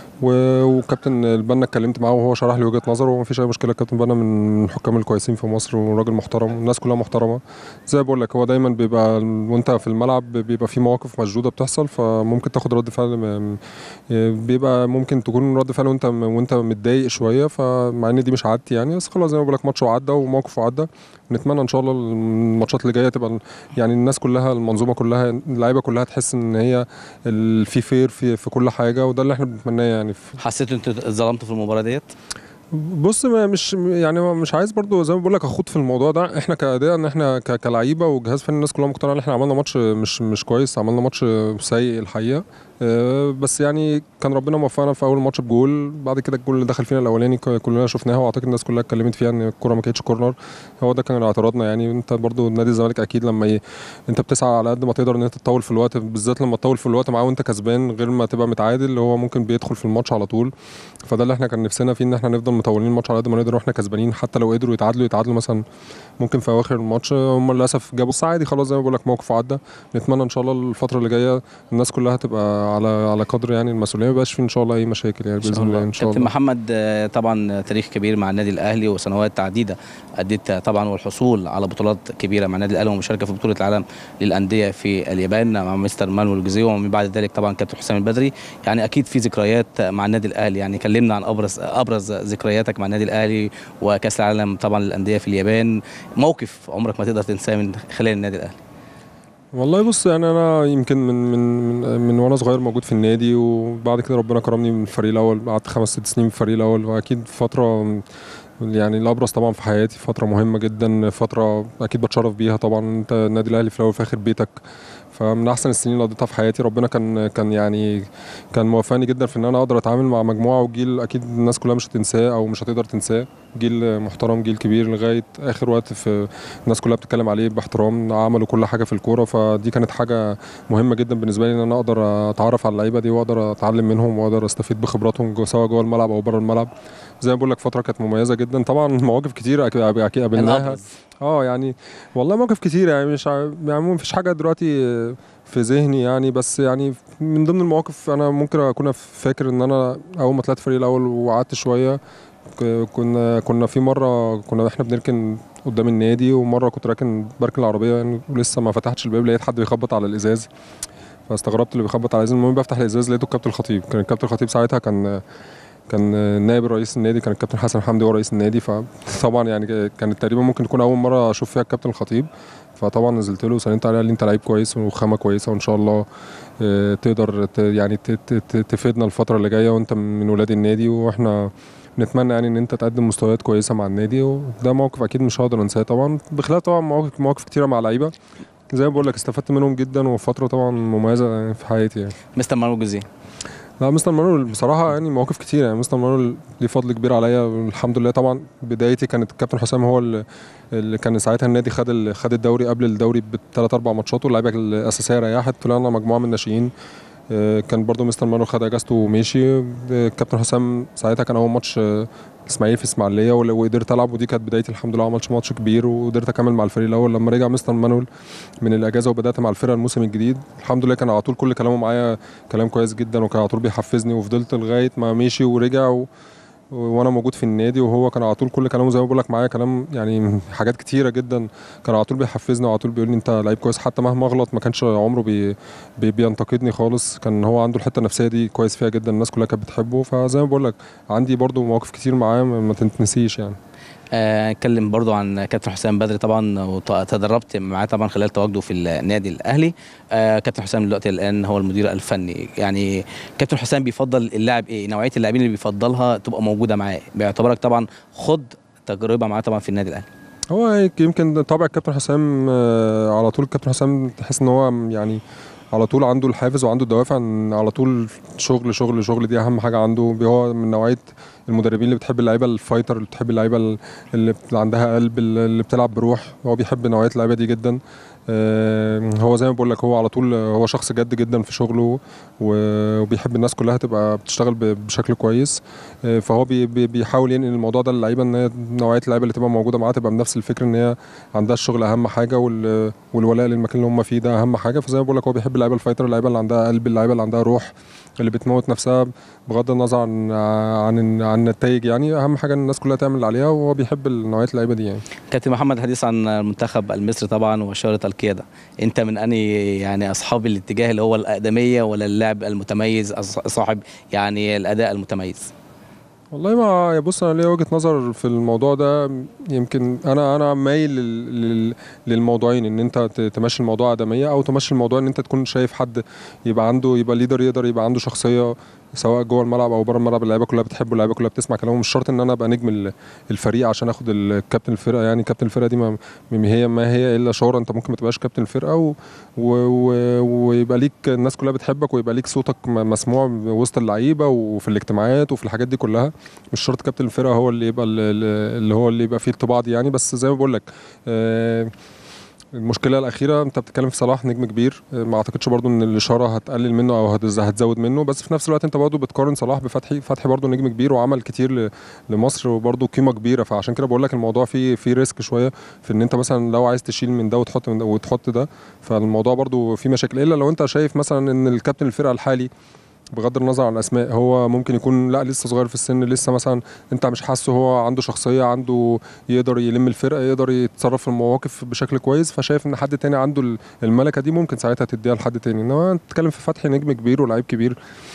و- وكابتن البنا اتكلمت معاه وهو شرح لي وجهه نظره ومفيش اي مشكله كابتن بنا من الحكام الكويسين في مصر وراجل محترم والناس كلها محترمه زي ما بقول لك هو دايما بيبقى وانت في الملعب بيبقى في مواقف مشدوده بتحصل فممكن تاخد رد فعل م- بيبقى ممكن تكون رد فعل وانت وانت متضايق شويه فمع ان دي مش عادتي يعني بس خلاص زي ما بقول لك ماتش وعدى وموقف وعدى نتمنى ان شاء الله الماتشات اللي جايه تبقى يعني الناس كلها المنظومه كلها اللعيبه كلها تحس ان هي ال- في فير في في كل حاجه وده اللي احنا بنتمناه يعني في حسيت انت اتظلمت في المباراه ديت بص ما مش يعني مش عايز برضو زي ما بقول لك اخوض في الموضوع ده احنا كاداء ان احنا ك- كلعيبه وجهاز فني الناس كلها مقتنعه ان احنا عملنا ماتش مش مش كويس عملنا ماتش سيء الحقيقه آه، بس يعني كان ربنا موفقنا في اول ماتش بجول بعد كده الجول اللي دخل فينا الاولاني ك- كلنا شفناها واعتقد الناس كلها اتكلمت فيها ان الكوره ما كانتش كورنر هو ده كان اعتراضنا يعني انت برضو نادي الزمالك اكيد لما ي... انت بتسعى على قد ما تقدر ان انت تطول في الوقت بالذات لما تطول في الوقت معاه وانت كسبان غير ما تبقى متعادل اللي هو ممكن بيدخل في الماتش على طول فده اللي احنا كان نفسنا فيه ان احنا نفضل مطولين الماتش على قد ما نقدر واحنا كسبانين حتى لو قدروا يتعادلوا يتعادلوا مثلا ممكن في اواخر الماتش هم للاسف جابوا بس عادي خلاص زي ما بقول لك موقف عدى نتمنى ان شاء الله الفتره اللي جايه الناس كلها تبقى على على قدر يعني المسؤوليه ما يبقاش في ان شاء الله اي مشاكل يعني باذن الله ان شاء كابتن الله محمد آه، طبعا تاريخ كبير مع النادي الاهلي وسنوات عديده اديت طبعا والحصول على بطولات كبيره مع النادي الاهلي والمشاركه في بطوله العالم للانديه في اليابان مع مستر مانويل جوزيه ومن بعد ذلك طبعا كابتن حسام البدري يعني اكيد في ذكريات مع النادي الاهلي يعني كلمنا عن ابرز ابرز ذكرياتك مع النادي الاهلي وكاس العالم طبعا للانديه في اليابان موقف عمرك ما تقدر تنساه من خلال النادي الاهلي والله بص يعني انا يمكن من من من, من وانا صغير موجود في النادي وبعد كده ربنا كرمني من الفريق الاول قعدت خمس ست سنين في الفريق الاول واكيد فتره يعني الابرز طبعا في حياتي فتره مهمه جدا فتره اكيد بتشرف بيها طبعا انت النادي الاهلي في الاول وفي الاخر بيتك فمن احسن السنين اللي قضيتها في حياتي ربنا كان كان يعني كان موفقني جدا في ان انا اقدر اتعامل مع مجموعه وجيل اكيد الناس كلها مش هتنساه او مش هتقدر تنساه جيل محترم جيل كبير لغايه اخر وقت في الناس كلها بتتكلم عليه باحترام عملوا كل حاجه في الكوره فدي كانت حاجه مهمه جدا بالنسبه لي ان انا اقدر اتعرف على اللعيبه دي واقدر اتعلم منهم واقدر استفيد بخبراتهم جو- سواء جوه الملعب او بره الملعب زي ما بقول لك فتره كانت مميزه جدا طبعا مواقف كتير اكيد اكيد قابلناها الأبرز. اه يعني والله مواقف كتير يعني مش ع- يعني ما فيش حاجه دلوقتي في ذهني يعني بس يعني من ضمن المواقف انا ممكن اكون فاكر ان انا اول ما طلعت الفريق الاول وقعدت شويه ك- كنا كنا في مره كنا احنا بنركن قدام النادي ومره كنت راكن بركن العربيه يعني ولسه ما فتحتش الباب لقيت حد بيخبط على الازاز فاستغربت اللي بيخبط على الازاز المهم بفتح الازاز لقيته الكابتن الخطيب كان الكابتن الخطيب ساعتها كان كان نائب رئيس النادي كان الكابتن حسن حمدي هو رئيس النادي فطبعا يعني كانت تقريبا ممكن تكون اول مره اشوف فيها الكابتن الخطيب فطبعا نزلت له وسلمت عليه قال لي انت لعيب كويس وخامه كويسه وان شاء الله آه، تقدر ت- يعني ت- ت- ت- تفيدنا الفتره اللي جايه وانت من ولاد النادي واحنا نتمنى يعني ان انت تقدم مستويات كويسه مع النادي وده موقف اكيد مش هقدر انساه طبعا بخلاف طبعا مواقف مواقف كتيره مع لعيبه زي ما بقول لك استفدت منهم جدا وفتره طبعا مميزه في حياتي يعني مستر مانويل جوزيه لا مستر مانويل بصراحه يعني مواقف كتير يعني مستر مانويل ليه فضل كبير عليا الحمد لله طبعا بدايتي كانت الكابتن حسام هو اللي, اللي كان ساعتها النادي خد ال- خد الدوري قبل الدوري بثلاث اربع ماتشات واللعيبه الاساسيه ريحت طلعنا مجموعه من الناشئين آه، كان برضو مستر مانويل خد اجازته ومشي آه، الكابتن حسام ساعتها كان اول ماتش آه، اسماعيلي في اسماعيليه ول- وقدرت العب ودي كانت بدايتي الحمد لله عملت ماتش كبير وقدرت اكمل مع الفريق الاول لما رجع مستر مانويل من الاجازه وبدات مع الفرقه الموسم الجديد الحمد لله كان على طول كل كلامه معايا كلام كويس جدا وكان على طول بيحفزني وفضلت لغايه ما مشي ورجع و... وانا موجود في النادي وهو كان على طول كل كلامه زي ما بقول لك معايا كلام يعني حاجات كتيره جدا كان على طول بيحفزني وعلى طول بيقول لي انت لعيب كويس حتى مهما اغلط ما كانش عمره بي بي بينتقدني خالص كان هو عنده الحته النفسيه دي كويس فيها جدا الناس كلها كانت بتحبه فزي ما بقول لك عندي برضو مواقف كتير معاه ما ما تتنسيش يعني آه، اتكلم برضو عن كابتن حسام بدري طبعا وتدربت معاه طبعا خلال تواجده في النادي الاهلي آه، كابتن حسام دلوقتي الان هو المدير الفني يعني كابتن حسام بيفضل اللاعب ايه نوعيه اللاعبين اللي بيفضلها تبقى موجوده معاه بيعتبرك طبعا خد تجربه معاه طبعا في النادي الاهلي هو هيك يمكن طابع الكابتن حسام آه، على طول الكابتن حسام تحس ان هو يعني على طول عنده الحافز وعنده الدوافع ان على طول شغل شغل شغل دي اهم حاجه عنده هو من نوعيه المدربين اللي بتحب اللعيبه الفايتر اللي بتحب اللعيبه اللي اللي عندها قلب اللي بتلعب بروح هو بيحب نوعيه اللعيبه دي جدا آه، هو زي ما بقول لك هو على طول هو شخص جد جدا في شغله و- وبيحب الناس كلها تبقى بتشتغل ب- بشكل كويس آه، فهو بي- بي- بيحاول ينقل الموضوع ده للعيبه ان هي نوعيه اللعيبه اللي تبقى موجوده معاه تبقى بنفس الفكر ان هي عندها الشغل اهم حاجه وال- والولاء للمكان اللي هم فيه ده اهم حاجه فزي ما بقول لك هو بيحب اللعيبه الفايتر اللعيبه اللي عندها قلب اللعيبه اللي عندها روح اللي بتموت نفسها بغض النظر عن عن عن النتائج يعني اهم حاجه ان الناس كلها تعمل اللي عليها وهو بيحب نوعيه اللعيبه دي يعني كابتن محمد حديث عن المنتخب المصري طبعا وشارة القيادة انت من اني يعني اصحاب الاتجاه اللي هو الاقدميه ولا اللاعب المتميز أص- صاحب يعني الاداء المتميز والله ما بص انا ليا وجهه نظر في الموضوع ده يمكن انا انا مايل لل- لل- للموضوعين ان انت ت- تمشي الموضوع ادميه او تمشي الموضوع ان انت تكون شايف حد يبقى عنده يبقى ليدر يقدر يبقى عنده شخصيه سواء جوه الملعب او بره الملعب اللعيبه كلها بتحبه اللعيبه كلها بتسمع كلامه مش شرط ان انا ابقى نجم ال- الفريق عشان اخد الكابتن الفرقه يعني كابتن الفرقه دي ما ما هي ما هي الا شهره انت ممكن ما تبقاش كابتن الفرقه و و و ويبقى ليك الناس كلها بتحبك ويبقى ليك صوتك م- مسموع وسط اللعيبه وفي الاجتماعات وفي الحاجات دي كلها مش شرط كابتن الفرقه هو اللي يبقى ال- ال- اللي هو اللي يبقى فيه الطباع دي يعني بس زي ما بقول لك آه المشكله الاخيره انت بتتكلم في صلاح نجم كبير ما اعتقدش برضو ان الاشاره هتقلل منه او هتز- هتزود منه بس في نفس الوقت انت برضو بتقارن صلاح بفتحي فتحي برضو نجم كبير وعمل كتير ل- لمصر وبرضو قيمه كبيره فعشان كده بقول لك الموضوع فيه فيه ريسك شويه في ان انت مثلا لو عايز تشيل من ده وتحط من ده وتحط ده فالموضوع برضو فيه مشاكل الا لو انت شايف مثلا ان الكابتن الفرقه الحالي بغض النظر عن الاسماء هو ممكن يكون لا لسه صغير في السن لسه مثلا انت مش حاسه هو عنده شخصيه عنده يقدر يلم الفرقه يقدر يتصرف في المواقف بشكل كويس فشايف ان حد تاني عنده ال- الملكه دي ممكن ساعتها تديها لحد تاني انما انت بتتكلم في فتحي نجم كبير ولاعيب كبير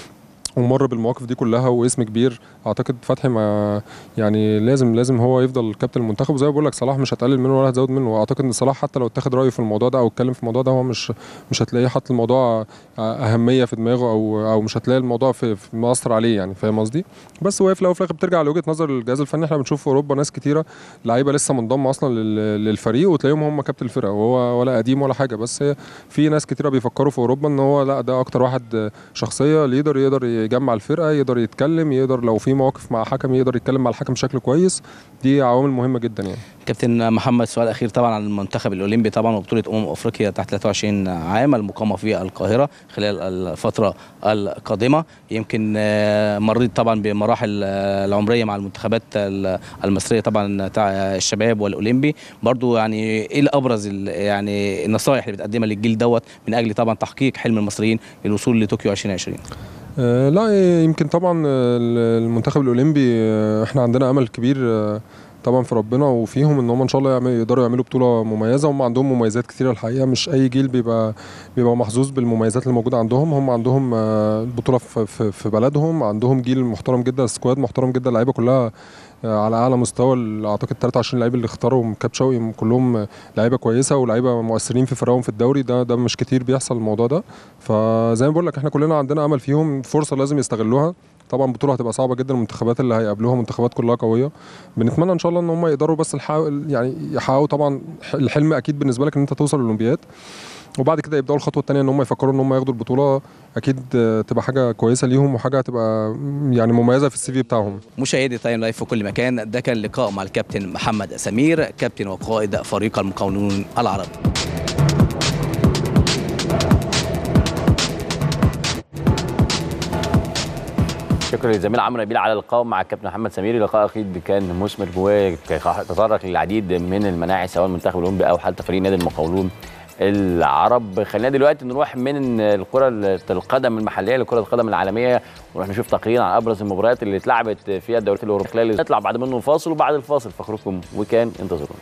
ومر بالمواقف دي كلها واسم كبير اعتقد فتحي ما يعني لازم لازم هو يفضل كابتن المنتخب وزي ما بقول لك صلاح مش هتقلل منه ولا هتزود منه واعتقد ان صلاح حتى لو اتخذ رايه في الموضوع ده او اتكلم في الموضوع ده هو مش مش هتلاقيه حاطط الموضوع اهميه في دماغه او او مش هتلاقي الموضوع في في- مأثر عليه يعني فاهم قصدي بس وهي في الاول وفي الاخر بترجع لوجهه نظر الجهاز الفني احنا بنشوف في اوروبا ناس كتيره لعيبه لسه منضمه اصلا لل- للفريق وتلاقيهم هم كابتن الفرقه وهو ولا قديم ولا حاجه بس هي في ناس كتيره بيفكروا في اوروبا ان هو لا ده اكتر واحد شخصيه ليدر يقدر يجمع الفرقه يقدر يتكلم يقدر لو في مواقف مع حكم يقدر يتكلم مع الحكم بشكل كويس دي عوامل مهمه جدا يعني كابتن محمد سؤال اخير طبعا عن المنتخب الاولمبي طبعا وبطوله امم افريقيا تحت 23 عام المقامه في القاهره خلال الفتره القادمه يمكن آه، مريت طبعا بمراحل آه، العمريه مع المنتخبات ال- المصريه طبعا تاع الشباب والاولمبي برضو يعني ايه الابرز ال- يعني النصائح اللي بتقدمها للجيل دوت من اجل طبعا تحقيق حلم المصريين للوصول لطوكيو 2020 آه، لا يمكن طبعا آه، المنتخب الاولمبي آه، احنا عندنا امل كبير آه، طبعا في ربنا وفيهم ان هم ان شاء الله يعمل- يقدروا يعملوا بطوله مميزه هم عندهم مميزات كتيره الحقيقه مش اي جيل بيبقى بيبقى محظوظ بالمميزات اللي موجوده عندهم هم عندهم آه، بطوله في, في, في بلدهم عندهم جيل محترم جدا سكواد محترم جدا اللعيبه كلها آه، على اعلى مستوى ال- اعتقد 23 لعيب اللي اختاروا كاب شوقي كلهم آه، لعيبه كويسه ولعيبه مؤثرين في فرقهم في الدوري ده ده مش كتير بيحصل الموضوع ده فزي ما بقول لك احنا كلنا عندنا امل فيهم فرصه لازم يستغلوها طبعا بطوله هتبقى صعبه جدا المنتخبات اللي هيقابلوها منتخبات كلها قويه بنتمنى ان شاء الله ان هم يقدروا بس الحقوا يعني يحققوا طبعا الحلم اكيد بالنسبه لك ان انت توصل للاولمبياد وبعد كده يبداوا الخطوه الثانيه ان هم يفكروا ان هم ياخدوا البطوله اكيد آه، تبقى حاجه كويسه ليهم وحاجه هتبقى م، يعني مميزه في السي في بتاعهم مشاهدي تايم لايف في كل مكان ده كان لقاء مع الكابتن محمد سمير كابتن وقائد فريق المقاولون العرب شكرا للزميل عمرو نبيل على اللقاء مع الكابتن محمد سمير لقاء اكيد كان مثمر وتطرق للعديد من المناحي سواء المنتخب الاولمبي او حتى فريق نادي المقاولون العرب خلينا دلوقتي نروح من الكره القدم المحليه لكره القدم العالميه ونروح نشوف تقرير عن ابرز المباريات اللي اتلعبت فيها الدوريات الاوروبيه خلال نطلع بعد منه الفاصل وبعد الفاصل فخركم وكان انتظرونا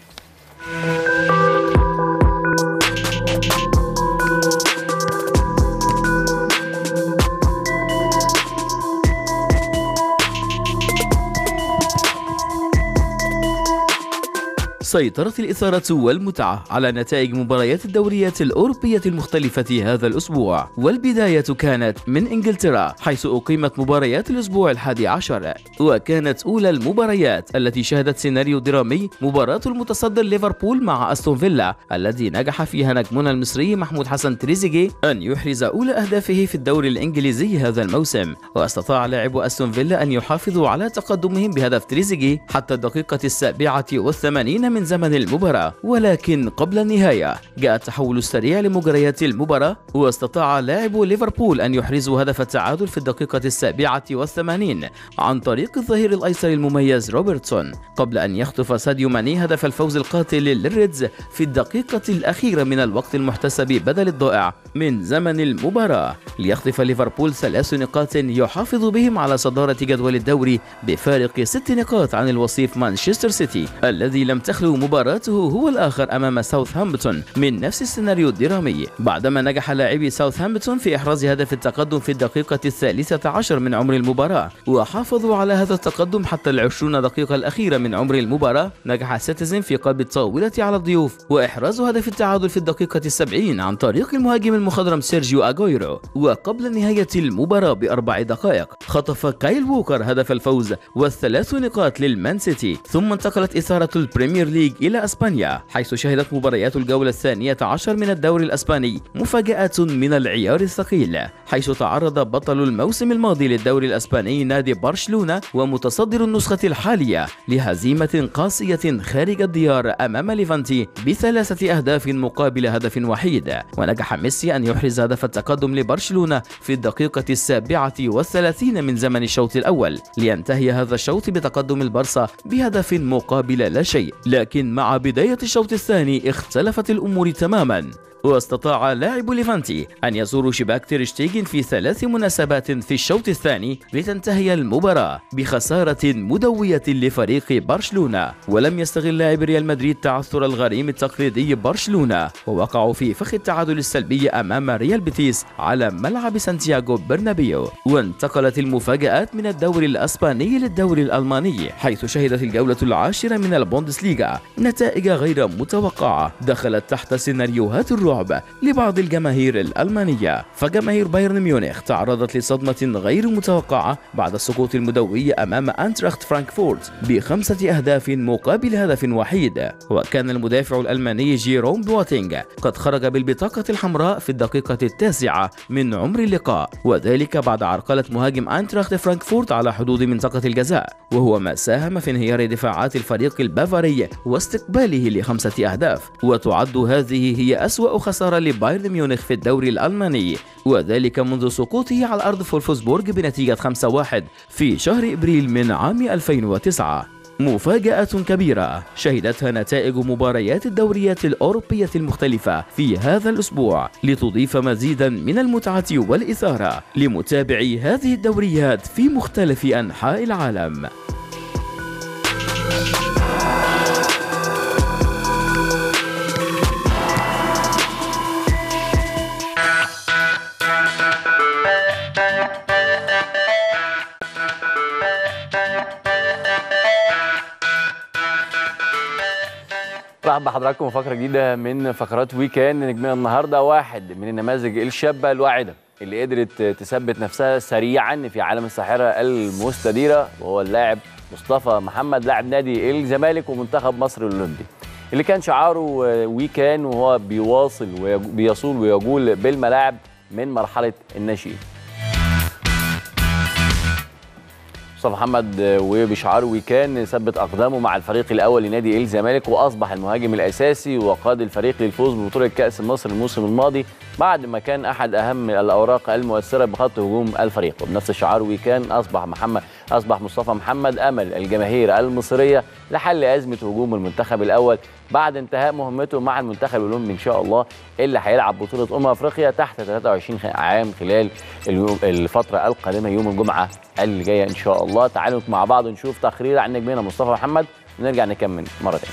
سيطرت الإثارة والمتعة على نتائج مباريات الدوريات الأوروبية المختلفة هذا الأسبوع والبداية كانت من إنجلترا حيث أقيمت مباريات الأسبوع الحادي عشر وكانت أولى المباريات التي شهدت سيناريو درامي مباراة المتصدر ليفربول مع أستون فيلا الذي نجح فيها نجمنا المصري محمود حسن تريزيجي أن يحرز أولى أهدافه في الدوري الإنجليزي هذا الموسم واستطاع لاعب أستون فيلا أن يحافظوا على تقدمهم بهدف تريزيجي حتى الدقيقة السابعة والثمانين من زمن المباراة ولكن قبل النهاية جاء التحول السريع لمجريات المباراة واستطاع لاعب ليفربول أن يحرزوا هدف التعادل في الدقيقة السابعة والثمانين عن طريق الظهير الأيسر المميز روبرتسون قبل أن يخطف ساديو ماني هدف الفوز القاتل للريدز في الدقيقة الأخيرة من الوقت المحتسب بدل الضائع من زمن المباراة ليخطف ليفربول ثلاث نقاط يحافظ بهم على صدارة جدول الدوري بفارق ست نقاط عن الوصيف مانشستر سيتي الذي لم تخلو تخلو مباراته هو الآخر أمام ساوثهامبتون من نفس السيناريو الدرامي بعدما نجح لاعبي ساوثهامبتون في إحراز هدف التقدم في الدقيقة الثالثة عشر من عمر المباراة وحافظوا على هذا التقدم حتى العشرون دقيقة الأخيرة من عمر المباراة نجح سيتيزن في قلب الطاولة على الضيوف وإحراز هدف التعادل في الدقيقة السبعين عن طريق المهاجم المخضرم سيرجيو أغويرو وقبل نهاية المباراة بأربع دقائق خطف كايل ووكر هدف الفوز والثلاث نقاط للمان سيتي ثم انتقلت إثارة البريمير ليج إلى أسبانيا حيث شهدت مباريات الجولة الثانية عشر من الدوري الأسباني مفاجآت من العيار الثقيل حيث تعرض بطل الموسم الماضي للدوري الأسباني نادي برشلونة ومتصدر النسخة الحالية لهزيمة قاسية خارج الديار أمام ليفانتي بثلاثة أهداف مقابل هدف وحيد ونجح ميسي أن يحرز هدف التقدم لبرشلونة في الدقيقة السابعة والثلاثين من زمن الشوط الأول لينتهي هذا الشوط بتقدم البرصا بهدف مقابل لا شيء لكن مع بداية الشوط الثاني اختلفت الأمور تماما واستطاع لاعب ليفانتي أن يزور شباك تيرشتيجن في ثلاث مناسبات في الشوط الثاني لتنتهي المباراة بخسارة مدوية لفريق برشلونة ولم يستغل لاعب ريال مدريد تعثر الغريم التقليدي برشلونة ووقعوا في فخ التعادل السلبي أمام ريال بيتيس على ملعب سانتياغو برنابيو وانتقلت المفاجآت من الدوري الأسباني للدوري الألماني حيث شهدت الجولة العاشرة من البوندسليغا نتائج غير متوقعة دخلت تحت سيناريوهات الرعب لبعض الجماهير الألمانية فجماهير بايرن ميونخ تعرضت لصدمة غير متوقعة بعد السقوط المدوي أمام أنتراخت فرانكفورت بخمسة أهداف مقابل هدف وحيد وكان المدافع الألماني جيروم بواتينغ قد خرج بالبطاقة الحمراء في الدقيقة التاسعة من عمر اللقاء وذلك بعد عرقلة مهاجم أنتراخت فرانكفورت على حدود منطقة الجزاء وهو ما ساهم في انهيار دفاعات الفريق البافاري واستقباله لخمسة أهداف وتعد هذه هي أسوأ خسارة لبايرن ميونخ في الدوري الألماني وذلك منذ سقوطه على أرض فولفسبورغ بنتيجة 5-1 في شهر إبريل من عام 2009 مفاجأة كبيرة شهدتها نتائج مباريات الدوريات الأوروبية المختلفة في هذا الأسبوع لتضيف مزيدا من المتعة والإثارة لمتابعي هذه الدوريات في مختلف أنحاء العالم مرحبا بحضراتكم فقره جديده من فقرات ويكند نجمنا النهارده واحد من النماذج الشابه الواعده اللي قدرت تثبت نفسها سريعا في عالم الساحره المستديره وهو اللاعب مصطفى محمد لاعب نادي الزمالك ومنتخب مصر الاولمبي اللي كان شعاره ويكان وهو بيواصل وبيصول ويجول بالملاعب من مرحله الناشئين مصطفى محمد وبشعار ويكان ثبت اقدامه مع الفريق الاول لنادي الزمالك واصبح المهاجم الاساسي وقاد الفريق للفوز ببطوله كاس مصر الموسم الماضي بعد ما كان احد اهم الاوراق المؤثره بخط هجوم الفريق وبنفس شعار ويكان اصبح محمد اصبح مصطفى محمد امل الجماهير المصريه لحل ازمه هجوم المنتخب الاول بعد انتهاء مهمته مع المنتخب الاولمبي ان شاء الله اللي هيلعب بطوله امم افريقيا تحت 23 عام خلال اليوم الفتره القادمه يوم الجمعه اللي جايه ان شاء الله تعالوا مع بعض نشوف تقرير عن نجمنا مصطفى محمد ونرجع نكمل مره ثانيه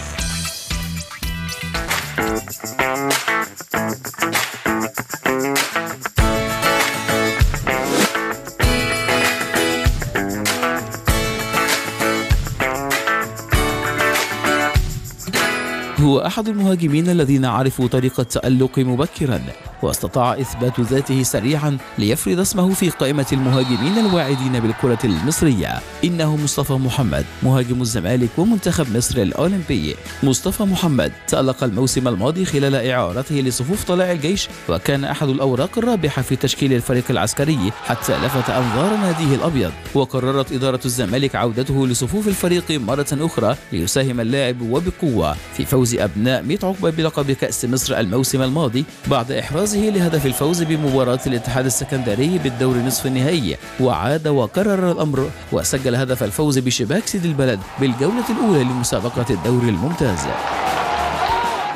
هو أحد المهاجمين الذين عرفوا طريق التألق مبكرا واستطاع إثبات ذاته سريعا ليفرض اسمه في قائمة المهاجمين الواعدين بالكرة المصرية إنه مصطفى محمد مهاجم الزمالك ومنتخب مصر الأولمبي مصطفى محمد تألق الموسم الماضي خلال إعارته لصفوف طلائع الجيش وكان أحد الأوراق الرابحة في تشكيل الفريق العسكري حتى لفت أنظار ناديه الأبيض وقررت إدارة الزمالك عودته لصفوف الفريق مرة أخرى ليساهم اللاعب وبقوة في فوز أبناء ميت عقبة بلقب كأس مصر الموسم الماضي بعد إحرازه لهدف الفوز بمباراة الاتحاد السكندري بالدور نصف النهائي وعاد وكرر الأمر وسجل هدف الفوز بشباك سيد البلد بالجولة الأولى لمسابقة الدوري الممتاز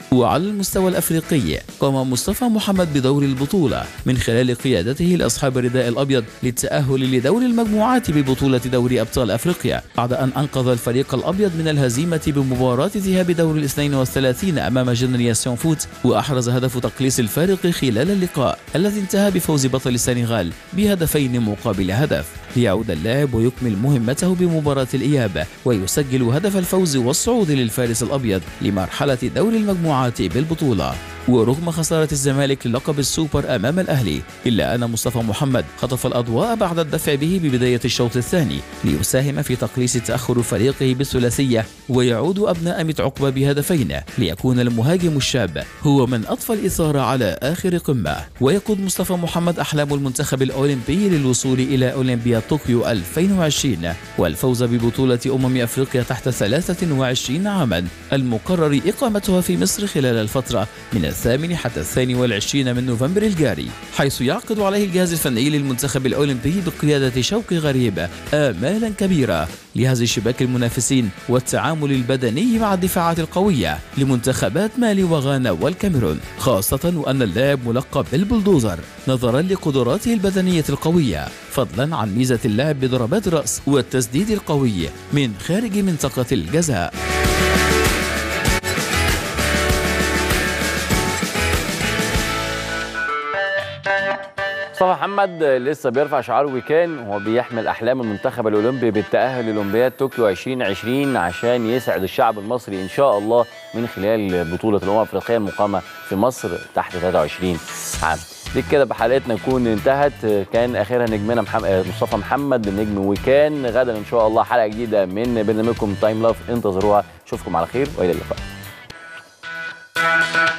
وعلى المستوى الأفريقي قام مصطفى محمد بدور البطولة من خلال قيادته لأصحاب الرداء الأبيض للتأهل لدور المجموعات ببطولة دوري أبطال أفريقيا بعد أن أنقذ الفريق الأبيض من الهزيمة بمباراة ذهاب دور الاثنين والثلاثين أمام جنرياسيون فوت وأحرز هدف تقليص الفارق خلال اللقاء الذي انتهى بفوز بطل السنغال بهدفين مقابل هدف ليعود اللاعب ويكمل مهمته بمباراة الإياب ويسجل هدف الفوز والصعود للفارس الأبيض لمرحلة دور المجموعات بالبطولة ورغم خسارة الزمالك للقب السوبر أمام الأهلي إلا أن مصطفى محمد خطف الأضواء بعد الدفع به ببداية الشوط الثاني ليساهم في تقليص تأخر فريقه بالثلاثية ويعود أبناء ميت عقبة بهدفين ليكون المهاجم الشاب هو من أطفى الإثارة على آخر قمة ويقود مصطفى محمد أحلام المنتخب الأولمبي للوصول إلى أولمبياد طوكيو 2020 والفوز ببطولة أمم أفريقيا تحت 23 عاما المقرر إقامتها في مصر خلال الفترة من الثامن حتى الثاني والعشرين من نوفمبر الجاري حيث يعقد عليه الجهاز الفني للمنتخب الأولمبي بقيادة شوقي غريب آمالا كبيرة لهز شباك المنافسين والتعامل البدني مع الدفاعات القوية لمنتخبات مالي وغانا والكاميرون خاصة وأن اللاعب ملقب بالبلدوزر نظرا لقدراته البدنية القوية فضلا عن ميزة اللعب بضربات الرأس والتسديد القوي من خارج منطقة الجزاء مصطفى محمد لسه بيرفع شعار ويكان وهو بيحمل احلام المنتخب الاولمبي بالتاهل لاولمبياد طوكيو 2020 عشان يسعد الشعب المصري ان شاء الله من خلال بطوله الامم الافريقيه المقامه في مصر تحت 23 عام دي كده بحلقتنا نكون انتهت كان اخرها نجمنا محمد مصطفى محمد نجم وكان غدا ان شاء الله حلقه جديده من برنامجكم تايم لاف انتظروها اشوفكم على خير والى اللقاء